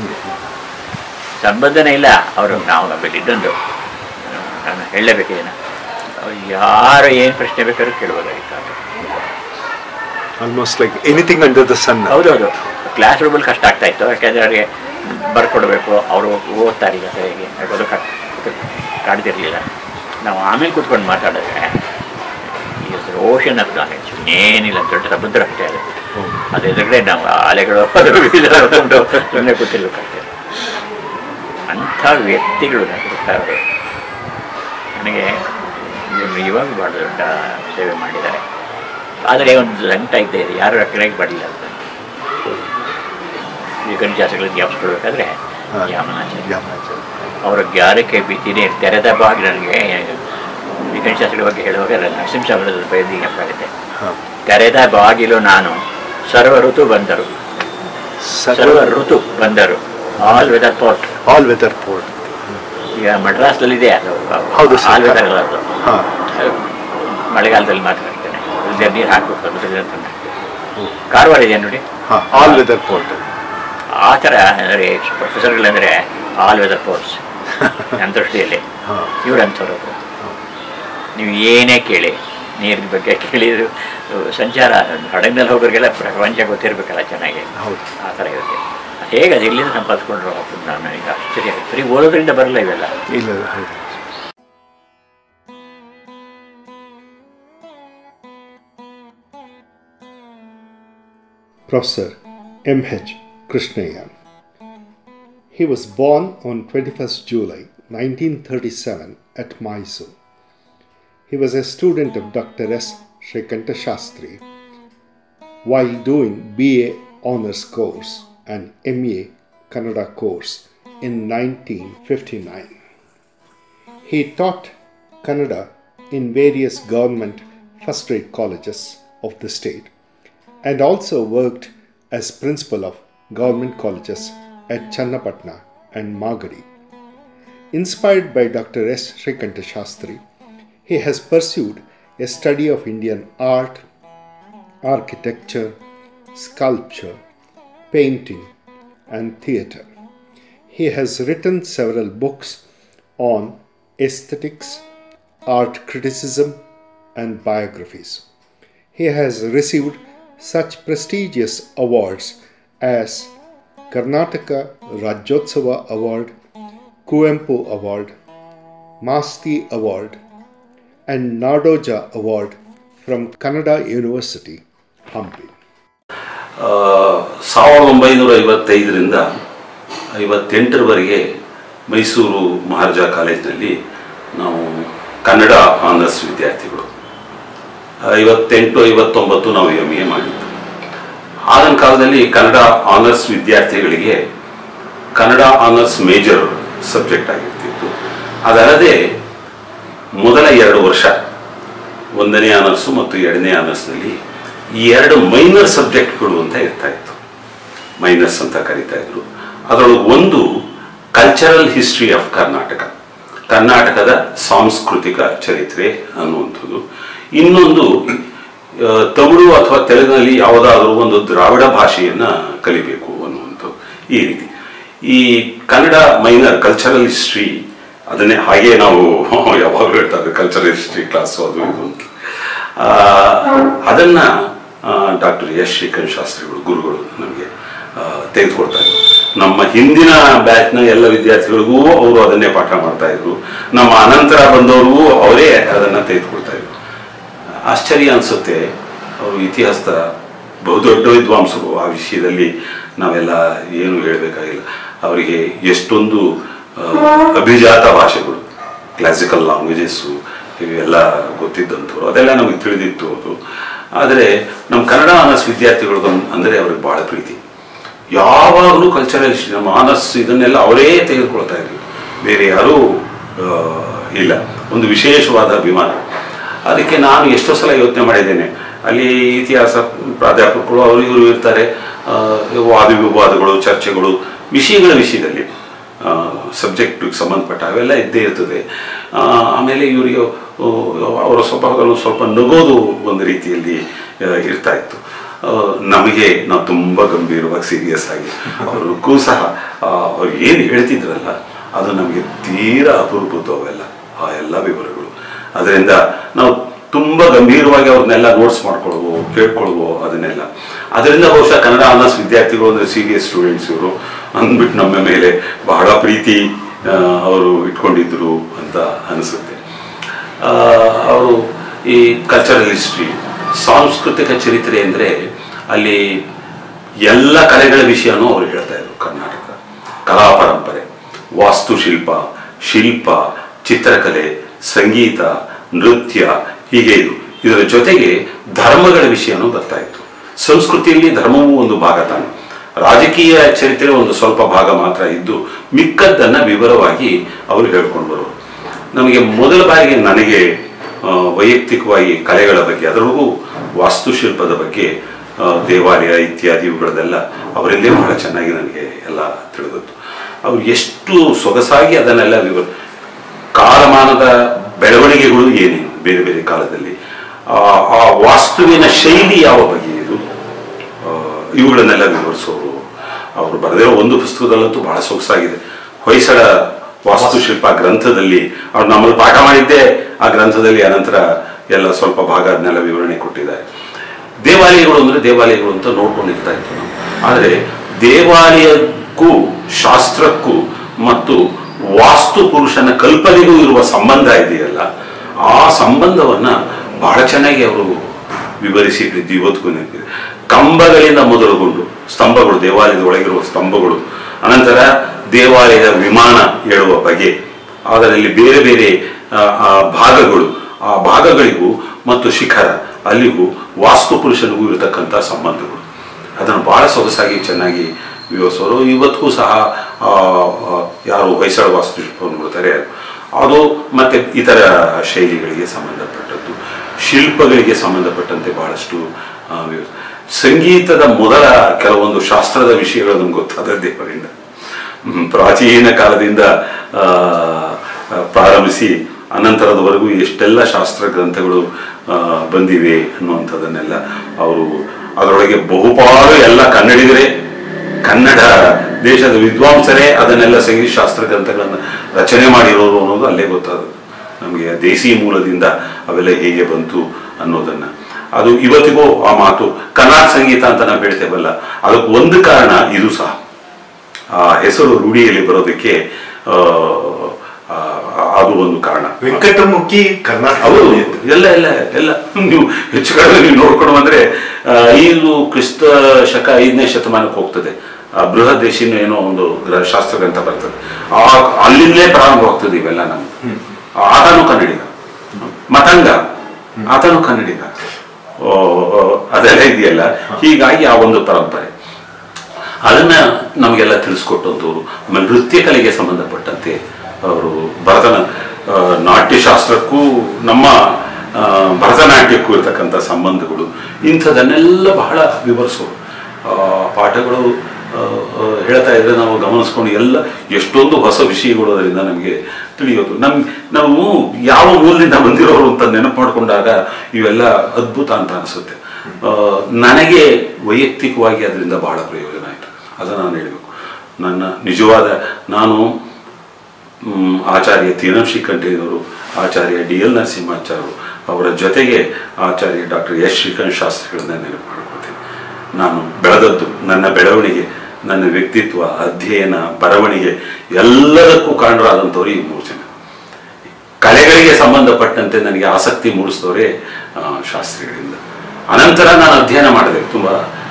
ಸಂಬಂಧನೇ ಇಲ್ಲ ಅವರು ನಾವು ಆಮೇಲೆ ಇನ್ನೊಂದು ಆ, ನಾನು ಹೇಳಲೇಬೇಕಿದೇನ ಯಾರು ಏನು ಪ್ರಶ್ನೆ ಬೇಕಾದ್ರೂ ಕೇಳ್ಬೋದಾಗಿತ್ತು ಆಗ. Almost like anything under the sun ಹೌದೌದು ಕ್ಲಾಸ್ ರೂಮಲ್ಲಿ ಕಷ್ಟ ಆಗ್ತಾ ಇತ್ತು ಯಾಕೆಂದರೆ ಅವ್ರಿಗೆ ಬರ್ಕೊಡ್ಬೇಕು ಅವರು ಓದ್ತಾರೆ ಈಗ ಸರಿಯಾಗಿ ಯಾಕಂದ್ರೆ ಕಾಡ್ತಿರ್ಲಿಲ್ಲ ನಾವು ಆಮೇಲೆ ಕೂತ್ಕೊಂಡು ಮಾತಾಡಿದ್ರೆ ಓಷನ್ ಆಫ್ ನಾಲೆಡ್ಜ್ ಏನಿಲ್ಲ ದೊಡ್ಡ ಸಮುದ್ರ ಅಷ್ಟೇ ಅದು ಅದು ಎದುರುಗಡೆ ನಾವು ಅಲೆಗಳು ಅದು ಸುಮ್ಮನೆ ಕೂತಿರ್ಬೇಕಾಗ್ತದೆ ಅಂಥ ವ್ಯಕ್ತಿಗಳು ಇರ್ತಾರೆ ನನಗೆ ಇವರು ಇವಾಗ ಭಾಳ ದೊಡ್ಡ ಸೇವೆ ಮಾಡಿದ್ದಾರೆ ಆದರೆ ಒಂದು ಸಂಕಟ ಇದ್ದೇ ಇದೆ ಯಾರು ರೆಕಗ್ನೈಸ್ ಮಾಡಿಲ್ಲ ಅಂತ ವಿಕನ್ ಶಾಸ್ತ್ರಗಳು ಜ್ಞಾಪಿಸ್ಕೊಳ್ಬೇಕಾದ್ರೆ ಹಾ. ಯಾಮನಾಚಾರ್ಯ ಯಾಮನಾಚಾರ್ಯ ಅವರ ಜ್ಞಾನಕ್ಕೆ ಬಿದ್ದೀನಿ ತೆರೆದ ಬಾಗಿ ನನಗೆ ವಿಕನ್ ಶಾಸ್ತ್ರಗಳ ಬಗ್ಗೆ ಹೇಳುವಾಗ ನರಸಿಂಹ ಬೈದಿ ಜ್ಞಾಪಕಾಗುತ್ತೆ ಹಾಂ ತೆರೆದ ಬಾಗಿಲು ನಾನು ಸರ್ವ ಋತು ಬಂದರು ಸರ್ವ ಋತು ಬಂದರು all weather port all weather port ಈಗ ಮಡ್ರಾಸ್ನಲ್ಲಿದೆ ಅದು ಹೌದು ಸರ್. ಆಲ್ ವೆದರ್ ಅದು ಹಾಂ ಮಳೆಗಾಲದಲ್ಲಿ ಮಾತ್ರ ಇರ್ತೇನೆ ನೀರು ಹಾಕಬೇಕು ಅದು ಕಾರವಾರ ಇದೆ ನೋಡಿ ಹಾಂ ಆಲ್ ವೆದರ್ ಪೋರ್ಟ್ ಆ ಥರ ಅಂದರೆ ಪ್ರೊಫೆಸರ್ಗಳಂದರೆ ಆಲ್ ವೆದರ್ ಪೋರ್ಟ್ಸ್ ನನ್ನ ದೃಷ್ಟಿಯಲ್ಲಿ ಹಾಂ ಇವ್ರು ಅಂಥವ್ರು ಅವರು. ನೀವು ಏನೇ ಕೇಳಿ ನೀರಿನ ಬಗ್ಗೆ ಕೇಳಿದ್ರು ಸಂಚಾರ ಹಡಗಿನಲ್ಲಿ ಹೋಗೋರಿಗೆಲ್ಲ ಪ್ರಪಂಚ ಗೊತ್ತಿರಬೇಕಲ್ಲ ಚೆನ್ನಾಗಿ ಹೌದು ಆ ಥರ ಇರುತ್ತೆ ಹೇಗೆ ಅದು ಎಲ್ಲಿಂದ ಸಂಪಾದಿಸ್ಕೊಂಡ್ರು ಅಂತ ನಾನು ಈಗ ಆಶ್ಚರ್ಯ ಆಗುತ್ತೆ. ಬರೀ ಓದೋದ್ರಿಂದ ಬರಲ್ಲ ಇವೆಲ್ಲ ಇಲ್ಲ ಹೌದು Professor M. H. Krishnaya. He was born on 21st July 1937 at Mysore. He was a student of Dr. S. Shrikanta Shastri while doing BA honors course and MA Kannada course in 1959. He taught Kannada in various government first rate colleges of the state and also worked as principal of government colleges at Channapatna and Magadi. Inspired by Dr. S. Shrikanta Shastri, he has pursued a study of Indian art, architecture, sculpture, painting, and theatre. He has written several books on aesthetics, art criticism, and biographies. He has received such prestigious awards as Karnataka Rajyotsava Award, Kuempu Award, Masti Award, and Nadoja Award from Kannada University, Hampi. ಆ, ಸಾವಿರದ ಒಂಬೈನೂರ ಐವತ್ತೈದರಿಂದ ಐವತ್ತೆಂಟರವರೆಗೆ ಮೈಸೂರು ಮಹಾರಾಜ ಕಾಲೇಜಿನಲ್ಲಿ ನಾವು Kannada honours ವಿದ್ಯಾರ್ಥಿಗಳು ಐವತ್ತೆಂಟು ಐವತ್ತೊಂಬತ್ತು ನಾವು ಎಮ್ ಎ ಮಾಡಿದ್ದು ಆಗಿನ ಕಾಲದಲ್ಲಿ ಕನ್ನಡ ಆನರ್ಸ್ ವಿದ್ಯಾರ್ಥಿಗಳಿಗೆ ಕನ್ನಡ ಆನರ್ಸ್ ಮೇಜರ್ ಸಬ್ಜೆಕ್ಟ್ ಆಗಿರ್ತಿತ್ತು ಅದಲ್ಲದೆ ಮೊದಲ ಎರಡು ವರ್ಷ ಒಂದನೇ ಆನರ್ಸು ಮತ್ತು ಎರಡನೇ ಆನರ್ಸ್ನಲ್ಲಿ ಈ ಎರಡು ಮೈನರ್ ಸಬ್ಜೆಕ್ಟ್ಗಳು ಅಂತ ಇರ್ತಾ ಇತ್ತು ಮೈನರ್ಸ್ ಅಂತ ಕರಿತಾ ಇದ್ರು ಅದರೊಳಗೆ ಒಂದು ಕಲ್ಚರಲ್ ಹಿಸ್ಟ್ರಿ ಆಫ್ ಕರ್ನಾಟಕ ಕರ್ನಾಟಕದ ಸಾಂಸ್ಕೃತಿಕ ಚರಿತ್ರೆ ಅನ್ನುವಂಥದ್ದು ಇನ್ನೊಂದು ಆ, ತಮಿಳು ಅಥವಾ ತೆಲುಗಿನಲ್ಲಿ ಯಾವುದಾದ್ರೂ ಒಂದು ದ್ರಾವಿಡ ಭಾಷೆಯನ್ನ ಕಲಿಬೇಕು ಅನ್ನುವಂಥದ್ದು ಈ ರೀತಿ ಈ ಕನ್ನಡ ಮೈನರ್ ಕಲ್ಚರಲ್ ಹಿಸ್ಟ್ರಿ ಅದನ್ನೇ ಹಾಗೆ ನಾವು ಯಾವಾಗಲೂ ಹೇಳ್ತಾರೆ ಕಲ್ಚರಲ್ ಹಿಸ್ಟ್ರಿ ಕ್ಲಾಸ್ ಅದು ಇದು ಅಂತ ಆ, ಅದನ್ನ ಡಾಕ್ಟರ್ ಎಸ್ ಶ್ರೀಕಂಠ ಶಾಸ್ತ್ರಿಗಳು ಗುರುಗಳು ನಮಗೆ ತೆಗೆದುಕೊಡ್ತಾ ಇದ್ರು ನಮ್ಮ ಹಿಂದಿನ ಬ್ಯಾಚ್ನ ಎಲ್ಲ ವಿದ್ಯಾರ್ಥಿಗಳಿಗೂ ಅವರು ಅದನ್ನೇ ಪಾಠ ಮಾಡ್ತಾ ಇದ್ರು ನಮ್ಮ ಅನಂತರ ಬಂದವರಿಗೂ ಅವರೇ ಅದನ್ನ ತೆಗೆದುಕೊಳ್ತಾ ಇದ್ರು ಆಶ್ಚರ್ಯ ಅನಿಸುತ್ತೆ ಅವರು ಇತಿಹಾಸದ ಬಹುದೊಡ್ಡ ವಿದ್ವಾಂಸರು ಆ ವಿಷಯದಲ್ಲಿ ನಾವೆಲ್ಲ ಏನು ಹೇಳಬೇಕಾಗಿಲ್ಲ ಅವರಿಗೆ ಎಷ್ಟೊಂದು ಆ, ಅಭಿಜಾತ ಭಾಷೆಗಳು ಕ್ಲಾಸಿಕಲ್ ಲ್ಯಾಂಗ್ವೇಜಸ್ಸು ಇವೆಲ್ಲ ಗೊತ್ತಿದ್ದಂಥವ್ರು ಅದೆಲ್ಲ ನಮಗೆ ತಿಳಿದಿತ್ತು ಅದು ಆದರೆ ನಮ್ಮ ಕನ್ನಡ ಆನರ್ಸ್ ವಿದ್ಯಾರ್ಥಿಗಳು ಅಂದರೆ ಅವ್ರಿಗೆ ಭಾಳ ಪ್ರೀತಿ ಯಾವಾಗಲೂ ಕಲ್ಚರಲ್ ಹಿಸ್ಟ್ರಿ ನಮ್ಮ ಆನರ್ಸ್ ಇದನ್ನೆಲ್ಲ ಅವರೇ ತೆಗೆದುಕೊಳ್ತಾ ಇದ್ರು ಬೇರೆ ಯಾರೂ ಆ, ಇಲ್ಲ ಒಂದು ವಿಶೇಷವಾದ ಅಭಿಮಾನ ಅದಕ್ಕೆ ನಾನು ಎಷ್ಟೋ ಸಲ ಯೋಚನೆ ಮಾಡಿದ್ದೇನೆ ಅಲ್ಲಿ ಇತಿಹಾಸ ಪ್ರಾಧ್ಯಾಪಕರು ಅವರು ಇವರು ಇರ್ತಾರೆ ಆ, ವಾದ ವಿವಾದಗಳು ಚರ್ಚೆಗಳು ವಿಷಯಗಳ ವಿಷಯದಲ್ಲಿ ಸಬ್ಜೆಕ್ಟಿಗೆ ಸಂಬಂಧಪಟ್ಟ ಅವೆಲ್ಲ ಇದ್ದೇ ಇರ್ತದೆ ಆ, ಆಮೇಲೆ ಇವರಿಗೆ ಅವರ ಸ್ವಭಾವಗಳು ಸ್ವಲ್ಪ ನಗೋದು ಒಂದು ರೀತಿಯಲ್ಲಿ ಆ, ಇರ್ತಾ ಇತ್ತು ಆ, ನಮಗೆ ನಾವು ತುಂಬ ಗಂಭೀರವಾಗಿ ಸೀರಿಯಸ್ ಆಗಿ ಅವ್ರಿಗೂ ಸಹ ಆ, ಅವ್ರು ಏನು ಹೇಳ್ತಿದ್ರಲ್ಲ ಅದು ನಮಗೆ ತೀರಾ ಅಪರೂಪದ್ದು ಅವೆಲ್ಲ ಆ ಎಲ್ಲ ವಿವರಗಳು ಅದರಿಂದ ನಾವು ತುಂಬ ಗಂಭೀರವಾಗಿ ಅವ್ರನ್ನೆಲ್ಲ ನೋಟ್ಸ್ ಮಾಡ್ಕೊಳ್ವು ಕೇಳ್ಕೊಳ್ವು ಅದನ್ನೆಲ್ಲ ಅದರಿಂದ ಬಹುಶಃ ಕನ್ನಡ ಆನರ್ಸ್ ವಿದ್ಯಾರ್ಥಿಗಳು ಅಂದರೆ ಸೀರಿಯಸ್ ಸ್ಟೂಡೆಂಟ್ಸ್ ಇವರು ಅಂದ್ಬಿಟ್ಟು ನಮ್ಮ ಮೇಲೆ ಬಹಳ ಪ್ರೀತಿ ಆ, ಅವರು ಇಟ್ಕೊಂಡಿದ್ರು ಅಂತ ಅನಿಸುತ್ತೆ ಅವರು ಈ ಕಲ್ಚರಲ್ ಹಿಸ್ಟ್ರಿ ಸಾಂಸ್ಕೃತಿಕ ಚರಿತ್ರೆ ಅಂದರೆ ಅಲ್ಲಿ ಎಲ್ಲ ಕಲೆಗಳ ವಿಷಯನೂ ಅವರು ಹೇಳ್ತಾ ಇದ್ರು ಕರ್ನಾಟಕ ಕಲಾ ಪರಂಪರೆ ವಾಸ್ತುಶಿಲ್ಪ ಶಿಲ್ಪ ಚಿತ್ರಕಲೆ ಸಂಗೀತ ನೃತ್ಯ ಹೀಗೆ ಇದು ಇದರ ಜೊತೆಗೆ ಧರ್ಮಗಳ ವಿಷಯನೂ ಬರ್ತಾ ಇತ್ತು ಸಂಸ್ಕೃತಿಯಲ್ಲಿ ಧರ್ಮವೂ ಒಂದು ಭಾಗ ತಾನೆ ರಾಜಕೀಯ ಚರಿತ್ರೆ ಒಂದು ಸ್ವಲ್ಪ ಭಾಗ ಮಾತ್ರ ಇದ್ದು ಮಿಕ್ಕದ್ದನ್ನ ವಿವರವಾಗಿ ಅವರು ಹೇಳ್ಕೊಂಡು ಬರೋರು ನಮಗೆ ಮೊದಲ ಬಾರಿಗೆ ನನಗೆ ಆ, ವೈಯಕ್ತಿಕವಾಗಿ ಕಲೆಗಳ ಬಗ್ಗೆ ಅದರೊಳಗೂ ವಾಸ್ತುಶಿಲ್ಪದ ಬಗ್ಗೆ ಆ, ದೇವಾಲಯ ಇತ್ಯಾದಿ ಇವುಗಳದೆಲ್ಲ ಅವರಿಂದೇ ಬಹಳ ಚೆನ್ನಾಗಿ ನನಗೆ ಎಲ್ಲ ತಿಳಿದದ್ದು ಅವ್ರು ಎಷ್ಟು ಸೊಗಸಾಗಿ ಅದನ್ನೆಲ್ಲ ವಿವರ ಕಾಲಮಾನದ ಬೆಳವಣಿಗೆಗಳು ಏನೇನು ಬೇರೆ ಬೇರೆ ಕಾಲದಲ್ಲಿ ಆ ಆ ವಾಸ್ತುವಿನ ಶೈಲಿ ಯಾವ ಬಗೆಯದು ಆ, ಇವುಗಳನ್ನೆಲ್ಲ ವಿವರಿಸೋರು ಅವರು ಬರೆದಿರೋ ಒಂದು ಪುಸ್ತಕದಲ್ಲಂತೂ ಬಹಳ ಸೊಗಸಾಗಿದೆ ಹೊಯ್ಸಳ ವಾಸ್ತುಶಿಲ್ಪ ಗ್ರಂಥದಲ್ಲಿ ಅವ್ರು ನಮ್ಮಲ್ಲಿ ಪಾಠ ಮಾಡಿದ್ದೇ ಆ ಗ್ರಂಥದಲ್ಲಿ ಅನಂತರ ಎಲ್ಲ ಸ್ವಲ್ಪ ಭಾಗ ಅದನ್ನೆಲ್ಲ ವಿವರಣೆ ಕೊಟ್ಟಿದ್ದಾರೆ ದೇವಾಲಯಗಳು ಅಂದ್ರೆ ದೇವಾಲಯಗಳು ಅಂತ ನೋಡ್ಕೊಂಡಿರ್ತಾ ಇತ್ತು ನಾವು ಆದರೆ ದೇವಾಲಯಕ್ಕೂ ಶಾಸ್ತ್ರಕ್ಕೂ ಮತ್ತು ವಾಸ್ತು ಪುರುಷನ ಕಲ್ಪನೆಗೂ ಇರುವ ಸಂಬಂಧ ಇದೆಯಲ್ಲ ಆ ಸಂಬಂಧವನ್ನ ಬಹಳ ಚೆನ್ನಾಗಿ ಅವರು ವಿವರಿಸಿ ಇಟ್ಟಿದ್ದು ಇವತ್ತಿಗೂ ನೆನಪಿದೆ ಕಂಬಗಳಿಂದ ಮೊದಲುಗೊಂಡು ಸ್ತಂಭಗಳು ದೇವಾಲಯದ ಒಳಗಿರುವ ಸ್ತಂಭಗಳು ಅನಂತರ ದೇವಾಲಯದ ವಿಮಾನ ಏಳುವ ಬಗೆ ಅದರಲ್ಲಿ ಬೇರೆ ಬೇರೆ ಆ, ಆ ಭಾಗಗಳು ಆ ಭಾಗಗಳಿಗೂ ಮತ್ತು ಶಿಖರ ಅಲ್ಲಿಗೂ ವಾಸ್ತು ಪುರುಷನಿಗೂ ಇರತಕ್ಕಂಥ ಸಂಬಂಧಗಳು ಅದನ್ನು ಬಹಳ ಸೊಗಸಾಗಿ ಚೆನ್ನಾಗಿ ವಿವರಿಸೋರು ಇವತ್ತಿಗೂ ಸಹ ಆ, ಆ, ಯಾರು ಹೊಯ್ಸಳ ವಾಸ್ತುಶಿಲ್ಪವನ್ನು ನೋಡ್ತಾರೆ ಅದು ಮತ್ತೆ ಇತರ ಶೈಲಿಗಳಿಗೆ ಸಂಬಂಧಪಟ್ಟದ್ದು ಶಿಲ್ಪಗಳಿಗೆ ಸಂಬಂಧಪಟ್ಟಂತೆ ಬಹಳಷ್ಟು ಆ, ವಿವರಿಸ- ಸಂಗೀತದ ಮೊದಲ ಕೆಲವೊಂದು ಶಾಸ್ತ್ರದ ವಿಷಯಗಳು ನಮ್ಗೆ ಗೊತ್ತಾದದ್ದೇ ಅವರಿಂದ ಹ್ಮ್, ಪ್ರಾಚೀನ ಕಾಲದಿಂದ ಆ, ಆ, ಪ್ರಾರಂಭಿಸಿ ಅನಂತರದವರೆಗೂ ಎಷ್ಟೆಲ್ಲ ಶಾಸ್ತ್ರ ಗ್ರಂಥಗಳು ಆ, ಬಂದಿವೆ ಅನ್ನುವಂಥದ್ದನ್ನೆಲ್ಲ ಅವರು ಅದರೊಳಗೆ ಬಹುಪಾಲು ಎಲ್ಲ ಕನ್ನಡಿಗರೇ ಕನ್ನಡ ದೇಶದ ವಿದ್ವಾಂಸರೇ ಅದನ್ನೆಲ್ಲ ಸಂಗೀತ ಶಾಸ್ತ್ರ ಗ್ರಂಥಗಳನ್ನು ರಚನೆ ಮಾಡಿರೋರು ಅನ್ನೋದು ಅಲ್ಲೇ ಗೊತ್ತಾದದ್ದು ನಮಗೆ ದೇಸಿ ಮೂಲದಿಂದ ಅವೆಲ್ಲ ಹೇಗೆ ಬಂತು ಅನ್ನೋದನ್ನ ಅದು ಇವತ್ತಿಗೂ ಆ ಮಾತು ಕರ್ನಾಟಕ ಸಂಗೀತ ಅಂತ ನಾವು ಹೇಳ್ತೇವಲ್ಲ ಅದಕ್ಕೆ ಒಂದು ಕಾರಣ ಇದು ಸಹ ಆ ಹೆಸರು ರೂಢಿಯಲ್ಲಿ ಬರೋದಕ್ಕೆ ಆ, ಆ, ಅದು ಒಂದು ಕಾರಣ ವೆಂಕಟಮುಖಿ ಕರ್ನಾಟಕ ಹೌದು ಎಲ್ಲ ಎಲ್ಲ ಎಲ್ಲ ನೀವು ಹೆಚ್ಚು ಕಡಿಮೆ ನೀವು ನೋಡ್ಕೊಂಡು ಬಂದ್ರೆ ಆ, ಐದು ಕ್ರಿಸ್ತ ಶಕ ಐದನೇ ಶತಮಾನಕ್ಕೆ ಹೋಗ್ತದೆ ಆ ಬೃಹತ್ ದೇಶಿನ ಏನೋ ಒಂದು ಗ್ರ ಶಾಸ್ತ್ರ ಗ್ರಂಥ ಬರ್ತದೆ ಆ ಅಲ್ಲಿಂದಲೇ ಪ್ರಾರಂಭವಾಗ್ತದೆ ಇವೆಲ್ಲ ನಮ್ಗೆ ಆತನು ಕನ್ನಡಿಗ ಮತಂಗ ಆತನು ಕನ್ನಡಿಗ ಓ, ಓ, ಅದೆಲ್ಲ ಇದೆಯಲ್ಲ ಹೀಗಾಗಿ ಆ ಒಂದು ಪರಂಪರೆ ಅದನ್ನ ನಮಗೆಲ್ಲ ತಿಳಿಸ್ಕೊಟ್ಟಂಥವ್ರು ಆಮೇಲೆ ನೃತ್ಯ ಕಲೆಗೆ ಸಂಬಂಧಪಟ್ಟಂತೆ ಅವರು ಭರತನ ಆ, ನಾಟ್ಯಶಾಸ್ತ್ರಕ್ಕೂ ನಮ್ಮ ಆ, ಭರತನಾಟ್ಯಕ್ಕೂ ಇರತಕ್ಕಂಥ ಸಂಬಂಧಗಳು ಇಂಥದನ್ನೆಲ್ಲ ಬಹಳ ವಿವರಿಸೋರು ಆ, ಪಾಠಗಳು ಆ, ಆ, ಹೇಳ್ತಾ ಇದ್ರೆ ನಾವು ಗಮನಿಸ್ಕೊಂಡು ಎಲ್ಲ ಎಷ್ಟೊಂದು ಹೊಸ ವಿಷಯಗಳು ಅದರಿಂದ ನಮಗೆ ತಿಳಿಯೋದು ನಮ್ ನಾವು ಯಾವ ಮೂಲದಿಂದ ಬಂದಿರೋರು ಅಂತ ನೆನಪು ಮಾಡಿಕೊಂಡಾಗ ಇವೆಲ್ಲ ಅದ್ಭುತ ಅಂತ ಅನಿಸುತ್ತೆ ಆ, ನನಗೆ ವೈಯಕ್ತಿಕವಾಗಿ ಅದರಿಂದ ಬಹಳ ಪ್ರಯೋಜನ ಆಯಿತು ಅದನ್ನು ನಾನು ಹೇಳಬೇಕು ನನ್ನ ನಿಜವಾದ ನಾನು ಮ್, ಆಚಾರ್ಯ ತೀನಂ ಶ್ರೀಕಂಠಯ್ಯನವರು ಆಚಾರ್ಯ ಡಿ ಎಲ್ ನರಸಿಂಹಾಚಾರ್ಯರು ಅವರ ಜೊತೆಗೆ ಆಚಾರ್ಯ ಡಾಕ್ಟರ್ ಎಸ್ ಶ್ರೀಕಂಠ ಶಾಸ್ತ್ರಿಗಳನ್ನ ನೆನಪು ಮಾಡ್ಕೊಳ್ತೀನಿ ನಾನು ಬೆಳೆದದ್ದು ನನ್ನ ಬೆಳವಣಿಗೆ ನನ್ನ ವ್ಯಕ್ತಿತ್ವ ಅಧ್ಯಯನ ಬರವಣಿಗೆ ಎಲ್ಲದಕ್ಕೂ ಕಾರಣರಾದಂಥವ್ರು ಈ ಮೂರು ಜನ ಕಲೆಗಳಿಗೆ ಸಂಬಂಧಪಟ್ಟಂತೆ ನನಗೆ ಆಸಕ್ತಿ ಮೂಡಿಸಿದವರೇ ಆ, ಶಾಸ್ತ್ರಿಗಳಿಂದ ಅನಂತರ ನಾನು ಅಧ್ಯಯನ ಮಾಡಿದೆ ತುಂಬ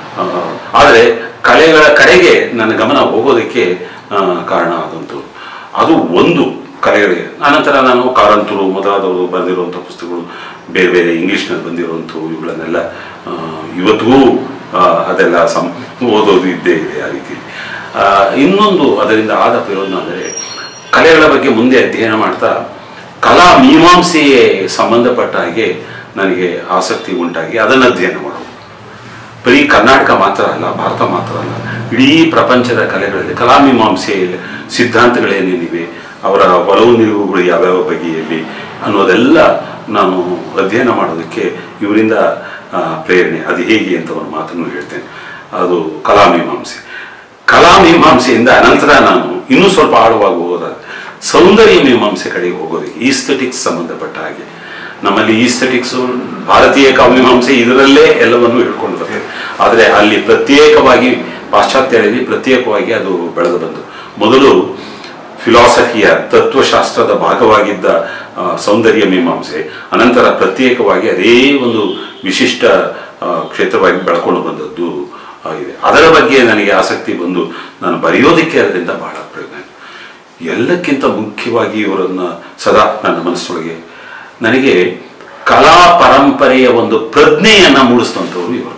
ಆದರೆ ಕಲೆಗಳ ಕಡೆಗೆ ನನ್ನ ಗಮನ ಹೋಗೋದಕ್ಕೆ ಆ, ಕಾರಣ ಆದಂಥದ್ದು ಅದು ಒಂದು ಕಲೆಗಳಿಗೆ ಅನಂತರ ನಾನು ಕಾರಂತರು ಮೊದಲಾದವರು ಬರೆದಿರುವಂಥ ಪುಸ್ತಕಗಳು ಬೇರೆ ಬೇರೆ ಇಂಗ್ಲೀಷ್ನಲ್ಲಿ ಬಂದಿರುವಂಥವು ಇವುಗಳನ್ನೆಲ್ಲ ಆ, ಇವತ್ತಿಗೂ ಆ, ಅದೆಲ್ಲ ಸಂ ಓದೋದು ಇದ್ದೇ ಇದೆ ಆ ರೀತಿ ಆ, ಇನ್ನೊಂದು ಅದರಿಂದ ಆದ ಪ್ರಯೋಜನ ಅಂದರೆ ಕಲೆಗಳ ಬಗ್ಗೆ ಮುಂದೆ ಅಧ್ಯಯನ ಮಾಡ್ತಾ ಕಲಾ ಮೀಮಾಂಸೆಗೆ ಸಂಬಂಧಪಟ್ಟ ಹಾಗೆ ನನಗೆ ಆಸಕ್ತಿ ಉಂಟಾಗಿ ಅದನ್ನು ಅಧ್ಯಯನ ಮಾಡೋದು ಬರೀ ಕರ್ನಾಟಕ ಮಾತ್ರ ಅಲ್ಲ ಭಾರತ ಮಾತ್ರ ಅಲ್ಲ ಇಡೀ ಪ್ರಪಂಚದ ಕಲೆಗಳಲ್ಲಿ ಕಲಾಮೀಮಾಂಸೆ ಸಿದ್ಧಾಂತಗಳೇನೇನಿವೆ ಅವರ ಒಲವು ನಿಲುವುಗಳು ಯಾವ್ಯಾವ ಬಗೆಯಲ್ಲಿ ಅನ್ನೋದೆಲ್ಲ ನಾನು ಅಧ್ಯಯನ ಮಾಡೋದಕ್ಕೆ ಇವರಿಂದ ಆ, ಪ್ರೇರಣೆ ಅದು ಹೇಗೆ ಅಂತ ಒಂದು ಮಾತನ್ನು ಹೇಳ್ತೇನೆ ಅದು ಕಲಾಮೀಮಾಂಸೆ ಕಲಾಮೀಮಾಂಸೆಯಿಂದ ಅನಂತರ ನಾನು ಇನ್ನೂ ಸ್ವಲ್ಪ ಆಳವಾಗಿ ಹೋಗೋದಾದ್ರೆ ಸೌಂದರ್ಯ ಮೀಮಾಂಸೆ ಕಡೆಗೆ ಹೋಗೋದಕ್ಕೆ ಈಸ್ಥೆಟಿಕ್ಸ್ ಸಂಬಂಧಪಟ್ಟ ಹಾಗೆ ನಮ್ಮಲ್ಲಿ ಈಸ್ಥೆಟಿಕ್ಸ್ ಭಾರತೀಯ ಕಾವ್ಯಮೀಮಾಂಸೆ ಇದರಲ್ಲೇ ಎಲ್ಲವನ್ನು ಹಿಡ್ಕೊಂಡು ಬರ್ತದೆ ಆದರೆ ಅಲ್ಲಿ ಪ್ರತ್ಯೇಕವಾಗಿ ಪಾಶ್ಚಾತ್ಯರಲ್ಲಿ ಪ್ರತ್ಯೇಕವಾಗಿ ಅದು ಬೆಳೆದು ಬಂತು ಮೊದಲು ಫಿಲಾಸಫಿಯ ತತ್ವಶಾಸ್ತ್ರದ ಭಾಗವಾಗಿದ್ದ ಆ, ಸೌಂದರ್ಯ ಮೀಮಾಂಸೆ ಅನಂತರ ಪ್ರತ್ಯೇಕವಾಗಿ ಅದೇ ಒಂದು ವಿಶಿಷ್ಟ ಆ, ಕ್ಷೇತ್ರವಾಗಿ ಬೆಳ್ಕೊಂಡು ಬಂದದ್ದು ಆಗಿದೆ ಅದರ ಬಗ್ಗೆ ನನಗೆ ಆಸಕ್ತಿ ಬಂದು ನಾನು ಬರೆಯೋದಕ್ಕೆ ಅದರಿಂದ ಬಹಳ ಪ್ರಯೋಜನ ಆಯ್ತು. ಎಲ್ಲಕ್ಕಿಂತ ಮುಖ್ಯವಾಗಿ ಇವರನ್ನು ಸದಾ ನನ್ನ ಮನಸ್ಸೊಳಗೆ ನನಗೆ ಕಲಾ ಪರಂಪರೆಯ ಒಂದು ಪ್ರಜ್ಞೆಯನ್ನ ಮೂಡಿಸಿದಂಥವ್ರು ಇವರು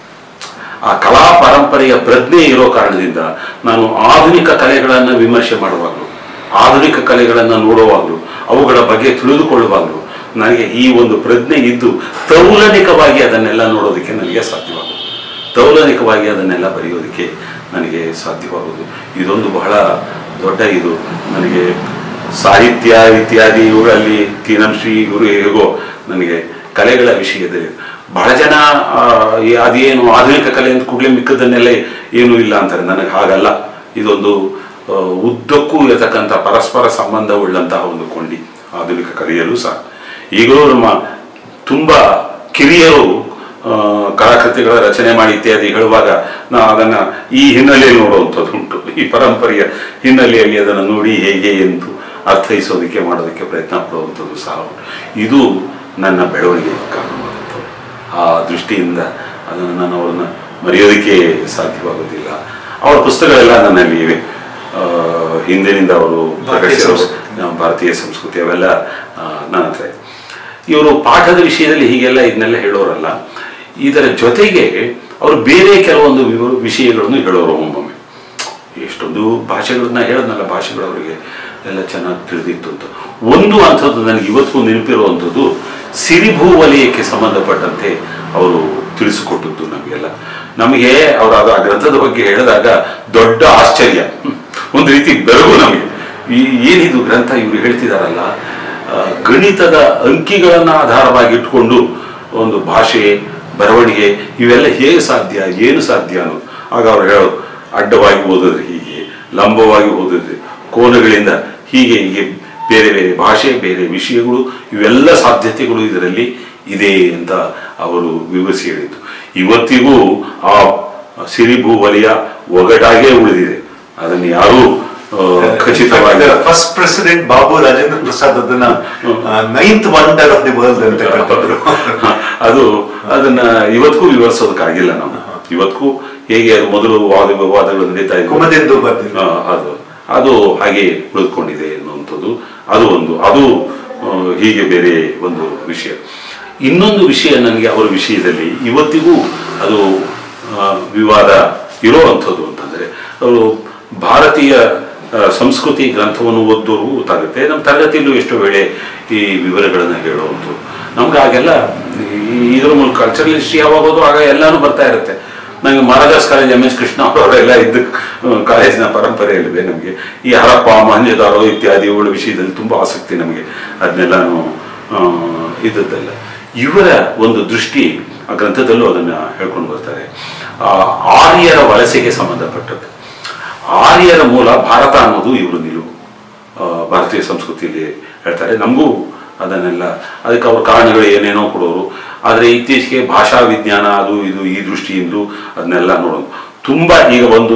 ಆ ಕಲಾ ಪರಂಪರೆಯ ಪ್ರಜ್ಞೆ ಇರೋ ಕಾರಣದಿಂದ ನಾನು ಆಧುನಿಕ ಕಲೆಗಳನ್ನು ವಿಮರ್ಶೆ ಮಾಡುವಾಗಲೂ ಆಧುನಿಕ ಕಲೆಗಳನ್ನು ನೋಡುವಾಗಲೂ ಅವುಗಳ ಬಗ್ಗೆ ತಿಳಿದುಕೊಳ್ಳುವಾಗಲೂ ನನಗೆ ಈ ಒಂದು ಪ್ರಜ್ಞೆ ಇದ್ದು ತೌಲನಿಕವಾಗಿ ಅದನ್ನೆಲ್ಲ ನೋಡೋದಕ್ಕೆ ನನಗೆ ಸಾಧ್ಯವಾಗುವುದು ತೌಲನಿಕವಾಗಿ ಅದನ್ನೆಲ್ಲ ಬರೆಯೋದಕ್ಕೆ ನನಗೆ ಸಾಧ್ಯವಾಗುವುದು ಇದೊಂದು ಬಹಳ ದೊಡ್ಡ ಇದು ನನಗೆ ಸಾಹಿತ್ಯ ಇತ್ಯಾದಿ ಇವುಗಳಲ್ಲಿ ತೀನಂಶ್ರೀ ಇವರು ಹೇಗೋ ನನಗೆ ಕಲೆಗಳ ವಿಷಯದಲ್ಲಿ ಬಹಳ ಜನ ಆ, ಈ ಅದೇನು ಆಧುನಿಕ ಕಲೆ ಅಂತ ಕೂಡಲೇ ಮಿಕ್ಕದನ್ನೆಲ್ಲ ಏನೂ ಇಲ್ಲ ಅಂತಾರೆ ನನಗೆ ಹಾಗಲ್ಲ ಇದೊಂದು ಆ, ಉದ್ದಕ್ಕೂ ಇರತಕ್ಕಂಥ ಪರಸ್ಪರ ಸಂಬಂಧವುಳ್ಳಂತಹ ಒಂದು ಕೊಂಡಿ ಆಧುನಿಕ ಕಲೆಯಲ್ಲೂ ಸಹ ಈಗಲೂ ನಮ್ಮ ತುಂಬ ಕಿರಿಯರು ಆ, ಕಲಾಕೃತಿಗಳ ರಚನೆ ಮಾಡಿ ಇತ್ಯಾದಿ ಹೇಳುವಾಗ ನಾವು ಅದನ್ನ ಈ ಹಿನ್ನೆಲೆಯಲ್ಲಿ ನೋಡುವಂಥದ್ದು ಉಂಟು ಈ ಪರಂಪರೆಯ ಹಿನ್ನೆಲೆಯಲ್ಲಿ ಅದನ್ನು ನೋಡಿ ಹೇಗೆ ಎಂದು ಅರ್ಥೈಸೋದಕ್ಕೆ ಮಾಡೋದಕ್ಕೆ ಪ್ರಯತ್ನ ಪಡುವಂಥದ್ದು ಸಹ ಉಂಟು ಇದು ನನ್ನ ಬೆಳವಣಿಗೆಗೆ ಕಾರಣವಾಗುತ್ತದೆ ಆ ದೃಷ್ಟಿಯಿಂದ ಅದನ್ನು ನಾನು ಅವರನ್ನು ಮರೆಯೋದಕ್ಕೆ ಸಾಧ್ಯವಾಗೋದಿಲ್ಲ ಅವರ ಪುಸ್ತಕಗಳೆಲ್ಲ ನನ್ನಲ್ಲಿ ಇವೆ ಆ, ಹಿಂದಿನಿಂದ ಅವರು ಭಾರತೀಯ ಪ್ರಕಟಿಸಿರೋ ಸಂಸ್ಕೃತಿ. ನಮ್ಮ ಭಾರತೀಯ ಸಂಸ್ಕೃತಿ ಅವೆಲ್ಲ ಆ, ನನ್ನ ಹತ್ರ ಇದೆ. ಇವರು ಪಾಠದ ವಿಷಯದಲ್ಲಿ ಹೀಗೆಲ್ಲ ಇದನ್ನೆಲ್ಲ ಹೇಳೋರಲ್ಲ ಇದರ ಜೊತೆಗೆ ಅವರು ಬೇರೆ ಕೆಲವೊಂದು ವಿವ- ವಿಷಯಗಳನ್ನು ಹೇಳೋರು ಒಮ್ಮೊಮ್ಮೆ ಎಷ್ಟೊಂದು ಭಾಷೆಗಳನ್ನ ಹೇಳದ್ನಲ್ಲ ಭಾಷೆಗಳು ಅವರಿಗೆ ಎಲ್ಲ ಚೆನ್ನಾಗಿ ತಿಳಿದಿತ್ತು ಅಂತ ಒಂದು ಅಂಥದ್ದು ನನಗೆ ಇವತ್ತಿಗೂ ನೆನಪಿರುವಂಥದ್ದು ಸಿರಿಭೂ ವಲಯಕ್ಕೆ ಸಂಬಂಧಪಟ್ಟಂತೆ ಅವರು ತಿಳಿಸಿಕೊಟ್ಟದ್ದು ನಮಗೆಲ್ಲ ನಮಗೆ ಅವರು ಅದು ಆ ಗ್ರಂಥದ ಬಗ್ಗೆ ಹೇಳಿದಾಗ ದೊಡ್ಡ ಆಶ್ಚರ್ಯ ಹ್ಮ್. ಒಂದು ರೀತಿ ಬೆರಗು ನಮಗೆ ಈ ಏನಿದು ಗ್ರಂಥ ಇವರು ಹೇಳ್ತಿದಾರಲ್ಲ ಆ, ಗಣಿತದ ಅಂಕಿಗಳನ್ನು ಆಧಾರವಾಗಿ ಇಟ್ಕೊಂಡು ಒಂದು ಭಾಷೆ ಬರವಣಿಗೆ ಇವೆಲ್ಲ ಹೇಗೆ ಸಾಧ್ಯ ಏನು ಸಾಧ್ಯ ಅನ್ನೋದು ಆಗ ಅವ್ರು ಹೇಳೋದು ಅಡ್ಡವಾಗಿ ಓದಿದ್ರೆ ಹೀಗೆ ಲಂಬವಾಗಿ ಓದಿದ್ರೆ ಕೋನಗಳಿಂದ ಹೀಗೆ ಹೀಗೆ ಬೇರೆ ಬೇರೆ ಭಾಷೆ ಬೇರೆ ವಿಷಯಗಳು ಇವೆಲ್ಲ ಸಾಧ್ಯತೆಗಳು ಇದರಲ್ಲಿ ಇದೆ ಅಂತ ಅವರು ವಿವರಿಸಿ ಹೇಳಿದ್ದು ಇವತ್ತಿಗೂ ಆ ಸಿರಿಭೂ ವಲಯ ಒಗಟಾಗೇ ಉಳಿದಿದೆ ಅದನ್ನು ಯಾರೂ ಆ, ಖಚಿತವಾಗಿ ಫಸ್ಟ್ ಪ್ರೆಸಿಡೆಂಟ್ ಬಾಬು ರಾಜೇಂದ್ರ ಪ್ರಸಾದ್ ಅದನ್ನ ninth wonder of the world ಅಂತ ಕರೆದ್ರು ಅದು ಅದನ್ನ ಇವತ್ತಿಗೂ ವಿವರಿಸೋದಕ್ಕಾಗಿಲ್ಲ ನಾವು ಇವತ್ತಿಗೂ ಹೇಗೆ ಅದು ಮೊದಲು ವಾದ ವಿವಾದಗಳು ನಡೀತಾ ಇದ್ವು ಕುಮದೆಂದು ಬರ್ದಿದ್ರು ಆ, ಅದು ಅದು ಹಾಗೆ ಉಳಿದುಕೊಂಡಿದೆ ಅನ್ನುವಂಥದ್ದು ಅದು ಒಂದು ಅದು ಆ, ಹೀಗೆ ಬೇರೆ ಒಂದು ವಿಷಯ ಇನ್ನೊಂದು ವಿಷಯ ನನಗೆ ಅವರ ವಿಷಯದಲ್ಲಿ ಇವತ್ತಿಗೂ ಅದು ಆ, ವಿವಾದ ಇರೋವಂಥದ್ದು ಅಂತಂದರೆ ಅವರು ಭಾರತೀಯ ಆ, ಸಂಸ್ಕೃತಿ ಗ್ರಂಥವನ್ನು ಓದೋರು ಗೊತ್ತಾಗುತ್ತೆ ನಮ್ಮ ತರಗತಿಯಲ್ಲೂ ಎಷ್ಟೋ ವೇಳೆ ಈ ವಿವರಗಳನ್ನು ಹೇಳುವಂಥದ್ದು ನಮ್ಗೆ ಆಗೆಲ್ಲ ಈ- ಇದರ ಮೂಲಕ ಕಲ್ಚರಲ್ ಹಿಸ್ಟ್ರಿ ಯಾವಾಗ ಹೋದ್ರು ಆಗ ಎಲ್ಲಾನು ಬರ್ತಾ ಇರುತ್ತೆ ನನಗೆ Maharaja's college M S Krishna ಅವರೆಲ್ಲ ಇದ್ದ ಕಾಲೇಜಿನ ಪರಂಪರೆಯಲ್ಲಿದೆ ನಮಗೆ ಈ ಹರಪ್ಪ ಮಹಂಜದಾರೋ ಇತ್ಯಾದಿಗಳ ವಿಷಯದಲ್ಲಿ ತುಂಬ ಆಸಕ್ತಿ ನಮಗೆ ಅದನ್ನೆಲ್ಲಾನು ಆ, ಇದ್ದದ್ದಲ್ಲ ಇವರ ಒಂದು ದೃಷ್ಟಿ ಆ ಗ್ರಂಥದಲ್ಲೂ ಅದನ್ನು ಹೇಳ್ಕೊಂಡು ಬರ್ತಾರೆ ಆ, ಆರ್ಯರ ವಲಸೆಗೆ ಸಂಬಂಧಪಟ್ಟದ್ದು ಆರ್ಯರ ಮೂಲ ಭಾರತ ಅನ್ನೋದು ಇವರು ನಿಲುವು ಆ, ಭಾರತೀಯ ಸಂಸ್ಕೃತಿಯಲ್ಲಿ ಹೇಳ್ತಾರೆ ನಮಗೂ ಅದನ್ನೆಲ್ಲ ಅದಕ್ಕೆ ಅವ್ರ ಕಾರಣಗಳು ಏನೇನೋ ಕೊಡೋರು ಆದರೆ ಇತ್ತೀಚೆಗೆ ಭಾಷಾ ವಿಜ್ಞಾನ ಅದು ಇದು ಈ ದೃಷ್ಟಿಯಿಂದಲೂ ಅದನ್ನೆಲ್ಲ ನೋಡೋದು ತುಂಬ ಈಗ ಒಂದು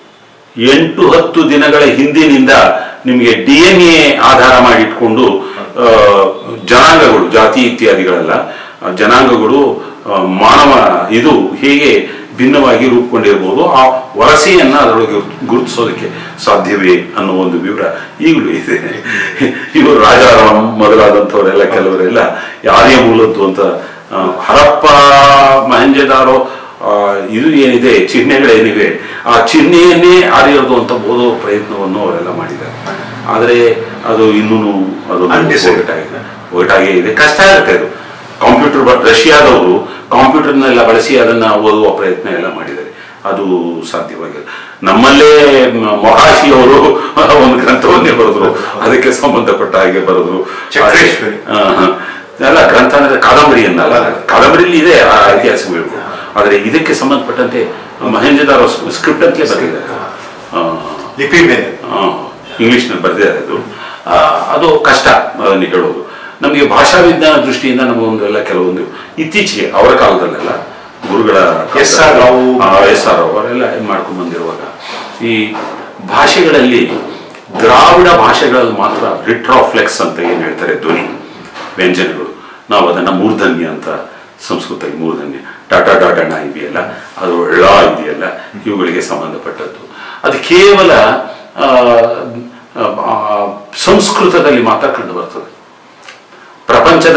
ಎಂಟು ಹತ್ತು ದಿನಗಳ ಹಿಂದಿನಿಂದ ನಿಮಗೆ ಡಿ ಎನ್ ಎ ಆಧಾರ ಮಾಡಿ ಇಟ್ಕೊಂಡು ಆ, ಜನಾಂಗಗಳು ಜಾತಿ ಇತ್ಯಾದಿಗಳೆಲ್ಲ ಆ, ಜನಾಂಗಗಳು ಆ, ಮಾನವ ಇದು ಹೇಗೆ ಭಿನ್ನವಾಗಿ ರೂಪುಗೊಂಡಿರ್ಬೋದು ಆ ವಲಸೆಯನ್ನ ಅದರೊಳಗೆ ಗುರುತಿಸೋದಕ್ಕೆ ಸಾಧ್ಯವೇ ಅನ್ನೋ ಒಂದು ವಿವರ ಈಗಲೂ ಇದೆ ಇವರು ರಾಜಾರಾಮ್ ಮೊದಲಾದಂಥವರೆಲ್ಲ ಕೆಲವರೆಲ್ಲ ಯಾರೇ ಮೂಲದ್ದು ಅಂತ ಆ, ಹರಪ್ಪ ಮಹಂಜದಾರೋ ಆ, ಇದು ಏನಿದೆ ಚಿಹ್ನೆಗಳೇನಿವೆ ಆ ಚಿಹ್ನೆಯನ್ನೇ ಆರಿಯೋದು ಅಂತ ಓದೋ ಪ್ರಯತ್ನವನ್ನು ಅವರೆಲ್ಲ ಮಾಡಿದ್ದಾರೆ ಆದರೆ ಅದು ಇನ್ನೂ ಅದು Undecided. ಒಗಟಾಗಿದೆ ಒಗಟಾಗೇ ಇದೆ ಕಷ್ಟ ಆಗುತ್ತೆ ಅದು ಕಂಪ್ಯೂಟರ್ ಬಟ್ ರಷ್ಯಾದವರು ಕಂಪ್ಯೂಟರ್ನೆಲ್ಲ ಬಳಸಿ ಅದನ್ನ ಓದುವ ಪ್ರಯತ್ನ ಎಲ್ಲ ಮಾಡಿದ್ದಾರೆ ಅದು ಸಾಧ್ಯವಾಗಿಲ್ಲ ನಮ್ಮಲ್ಲೇ ಮ- ಮೊಹಾಶಿಯವರು ಒಂದು ಗ್ರಂಥವನ್ನೇ ಬರೆದ್ರು ಅದಕ್ಕೆ ಸಂಬಂಧಪಟ್ಟ ಹಾಗೆ ಬರೆದ್ರು ಚಕ್ರೇಶ್ವರಿ. ಆ, ಹ. ಅಲ್ಲ ಗ್ರಂಥ ಅಂದ್ರೆ ಕಾದಂಬರಿಯನ್ನಲ್ಲ ಕಾದಂಬರಿಯಲ್ಲಿ ಇದೆ ಆ ಇತಿಹಾಸಗಳು ಆದರೆ ಇದಕ್ಕೆ ಸಂಬಂಧಪಟ್ಟಂತೆ ಮಹೇಂದ್ರದಾರ ಸ್ಕ್ರಿಪ್ಟ್ ಅಂತಲೇ ಬರೆದಿದ್ದಾರೆ ಆ, ಲಿಪಿ ಮೇಲೆ ಇಂಗ್ಲಿಷ್ನಲ್ಲಿ ಬರೆದಿದ್ದಾರೆ ಅದು ಆ, ಅದು ಕಷ್ಟ ಅದನ್ನು ಹೇಳೋದು ನಮಗೆ ಭಾಷಾ ವಿಜ್ಞಾನ ದೃಷ್ಟಿಯಿಂದ ನಮಗೊಂದೆಲ್ಲ ಕೆಲವೊಂದು ಇತ್ತೀಚೆಗೆ ಅವರ ಕಾಲದಲ್ಲೆಲ್ಲ ಗುರುಗಳ S R Rao. S R Rao ಅವರೆಲ್ಲ ಇದು ಮಾಡ್ಕೊಂಡು ಬಂದಿರುವಾಗ ಈ ಭಾಷೆಗಳಲ್ಲಿ ದ್ರಾವಿಡ ಭಾಷೆಗಳಲ್ಲಿ ಮಾತ್ರ ರಿಟ್ರಾಫ್ಲೆಕ್ಸ್ ಅಂತ ಏನು ಹೇಳ್ತಾರೆ ಧ್ವನಿ ವ್ಯಂಜನಗಳು ನಾವು ಅದನ್ನು ಮೂರ್ಧನ್ಯ ಅಂತ ಸಂಸ್ಕೃತ ಮೂರ್ಧನ್ಯ ಟಾಟಾ ಟಾಟಣ ಇದೆಯಲ್ಲ ಅದು ಳ ಇದೆಯಲ್ಲ ಇವುಗಳಿಗೆ ಸಂಬಂಧಪಟ್ಟದ್ದು ಅದು ಕೇವಲ ಆ, ಆ, ಸಂಸ್ಕೃತದಲ್ಲಿ ಮಾತ್ರ ಕಂಡು ಬರ್ತದೆ ಪ್ರಪಂಚದ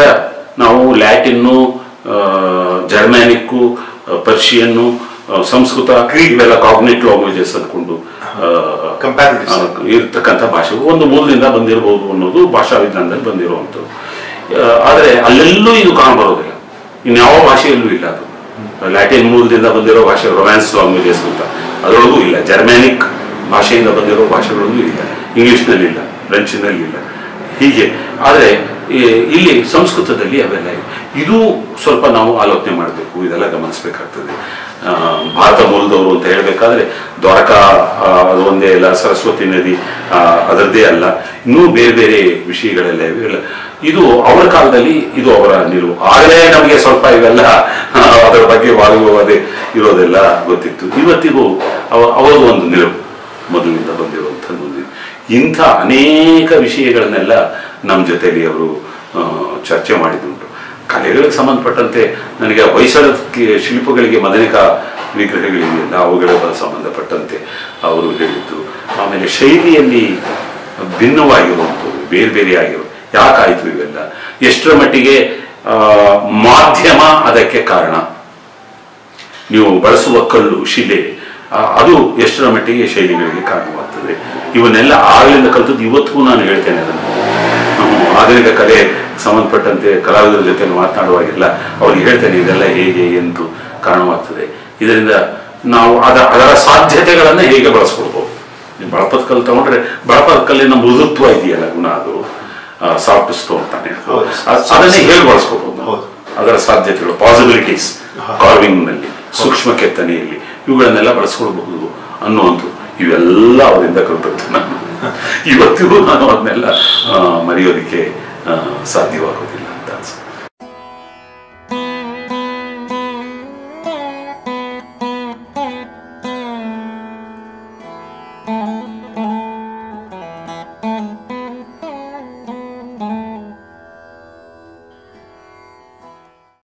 ನಾವು ಲ್ಯಾಟಿನ್ನು ಆ, ಜರ್ಮ್ಯಾನಿಕ್ಕು ಆ, ಪರ್ಷಿಯನ್ನು ಆ, ಸಂಸ್ಕೃತ ಇವೆಲ್ಲ ಕಾಗ್ನೇಟ್ ಲ್ಯಾಂಗ್ವೇಜಸ್ ಅಂದ್ಕೊಂಡು ಆ, Comparatives. ಆ, ಇರ್ತಕ್ಕಂಥ ಭಾಷೆಗಳು ಒಂದು ಮೂಲದಿಂದ ಬಂದಿರಬಹುದು ಅನ್ನೋದು ಭಾಷಾ ವಿಜ್ಞಾನದಲ್ಲಿ ಬಂದಿರುವಂಥದ್ದು ಆ, ಆದರೆ ಅಲ್ಲೆಲ್ಲೂ ಇದು ಕಾಣಬರೋದಿಲ್ಲ ಇನ್ಯಾವ ಭಾಷೆಯಲ್ಲೂ ಇಲ್ಲ ಅದು ಲ್ಯಾಟಿನ್ ಮೂಲದಿಂದ ಬಂದಿರೋ ಭಾಷೆ ರೊಮ್ಯಾನ್ಸ್ ಲ್ಯಾಂಗ್ವೇಜಸ್ ಅಂತ ಅದರೊಳಗೂ ಇಲ್ಲ ಜರ್ಮ್ಯಾನಿಕ್ ಭಾಷೆಯಿಂದ ಬಂದಿರೋ ಭಾಷೆಗಳಲ್ಲೂ ಇಲ್ಲ ಇಂಗ್ಲಿಷ್ನಲ್ಲಿ ಇಲ್ಲ ಫ್ರೆಂಚಿನಲ್ಲಿ ಇಲ್ಲ ಹೀಗೆ ಆದರೆ ಇಲ್ಲಿ ಸಂಸ್ಕೃತದಲ್ಲಿ ಅವೆಲ್ಲ ಇವೆ ಇದು ಸ್ವಲ್ಪ ನಾವು ಆಲೋಚನೆ ಮಾಡಬೇಕು ಇದೆಲ್ಲ ಗಮನಿಸಬೇಕಾಗ್ತದೆ ಆ, ಭಾರತ ಮೂಲದವರು ಅಂತ ಹೇಳಬೇಕಾದ್ರೆ ದ್ವಾರಕಾ ಆ, ಅದು ಒಂದೇ ಅಲ್ಲ ಸರಸ್ವತಿ ನದಿ ಆ, ಅದರದ್ದೇ ಅಲ್ಲ ಇನ್ನೂ ಬೇರೆ ಬೇರೆ ವಿಷಯಗಳೆಲ್ಲ ಇವೆ ಇಲ್ಲ ಇದು ಅವರ ಕಾಲದಲ್ಲಿ ಇದು ಅವರ ನಿಲುವು ಆಗಲೇ ನಮಗೆ ಸ್ವಲ್ಪ ಇವೆಲ್ಲ ಆ, ಅದರ ಬಗ್ಗೆ ವಾದವಿವಾದ ಇರೋದೆಲ್ಲ ಗೊತ್ತಿತ್ತು ಇವತ್ತಿಗೂ ಅವ- ಅವರದು ಒಂದು ನಿಲುವು ಮೊದಲಿನಿಂದ ಬಂದಿರುವಂಥದ್ದು ಒಂದು ಇದು. ಇಂಥ ಅನೇಕ ವಿಷಯಗಳನ್ನೆಲ್ಲ ನಮ್ಮ ಜೊತೆಯಲ್ಲಿ ಅವರು ಆ, ಚರ್ಚೆ ಮಾಡಿದ್ದುಂಟು ಕಲೆಗಳಿಗೆ ಸಂಬಂಧಪಟ್ಟಂತೆ ನನಗೆ ಹೊಯ್ಸಳದ ಕಿ- ಶಿಲ್ಪಗಳಿಗೆ ಮದನಿಕಾ ವಿಗ್ರಹಗಳಿವೆಯಲ್ಲ ಅವುಗಳ ಸಂಬಂಧಪಟ್ಟಂತೆ ಅವರು ಹೇಳಿದ್ದು ಆಮೇಲೆ ಶೈಲಿಯಲ್ಲಿ ಭಿನ್ನವಾಗಿರುವಂಥದ್ದು ಬೇರೆ ಬೇರೆ ಆಗಿರೋ ಯಾಕಾಯಿತು ಇವೆಲ್ಲ ಎಷ್ಟರ ಮಟ್ಟಿಗೆ ಆ, ಮಾಧ್ಯಮ ಅದಕ್ಕೆ ಕಾರಣ ನೀವು ಬಳಸುವ ಕಲ್ಲು ಶಿಲೆ ಆ, ಅದು ಎಷ್ಟರ ಮಟ್ಟಿಗೆ ಶೈಲಿಗಳಿಗೆ ಕಾರಣವಾಗ್ತದೆ ಇವನ್ನೆಲ್ಲ ಆಗಲಿಂದ ಕಲಿತದ್ದು ಇವತ್ತಿಗೂ ನಾನು ಹೇಳ್ತೇನೆ ಅದನ್ನು ನಾವು ಆಧುನಿಕ ಕಲೆ ಸಂಬಂಧಪಟ್ಟಂತೆ ಕಲಾವಿದರ ಜೊತೆ ಮಾತನಾಡುವಾಗೆಲ್ಲ ಅವ್ರಿಗೆ ಹೇಳ್ತೇನೆ ಇದೆಲ್ಲ ಹೇಗೆ ಎಂದು ಕಾರಣವಾಗ್ತದೆ ಇದರಿಂದ ನಾವು ಅದ ಅದರ ಸಾಧ್ಯತೆಗಳನ್ನು ಹೇಗೆ ಬಳಸ್ಕೊಳ್ಬೋದು ನೀವು ಬಳಪದ ಕಲ್ಲು ತಗೊಂಡ್ರೆ ಬಳಪದ ಕಲ್ಲಿನ ಮೃದುತ್ವ ಇದೆಯಲ್ಲ ಗುಣ ಅದು ಸಾಫ್ಟ್ ಸ್ಟೋನ್ ತಾನೆ ಅದು. ಹೌದು. ಅದ್- ಅದನ್ನೇ ಹೇಗೆ ಬಳಸ್ಕೋಬಹುದು ನಾವು? ಹೌದು. ಅದರ ಸಾಧ್ಯತೆಗಳು ಪಾಸಿಬಿಲಿಟೀಸ್ ಕಾರ್ವಿಂಗ್ನಲ್ಲಿ ಸೂಕ್ಷ್ಮ ಕೆತ್ತನೆಯಲ್ಲಿ ಇವುಗಳನ್ನೆಲ್ಲ ಬಳಸ್ಕೊಳ್ಬಹುದು ಅನ್ನುವಂಥದ್ದು ಇವೆಲ್ಲ ಅವರಿಂದ ಕಲ್ತದ್ದು ನಾನು ಇವತ್ತಿಗೂ ನಾನು ಅದನ್ನೆಲ್ಲ ಆ, ಮರೆಯೋದಕ್ಕೆ ಆ, ಸಾಧ್ಯವಾಗೋದಿಲ್ಲ ಅಂತ ಅನ್ಸುತ್ತೆ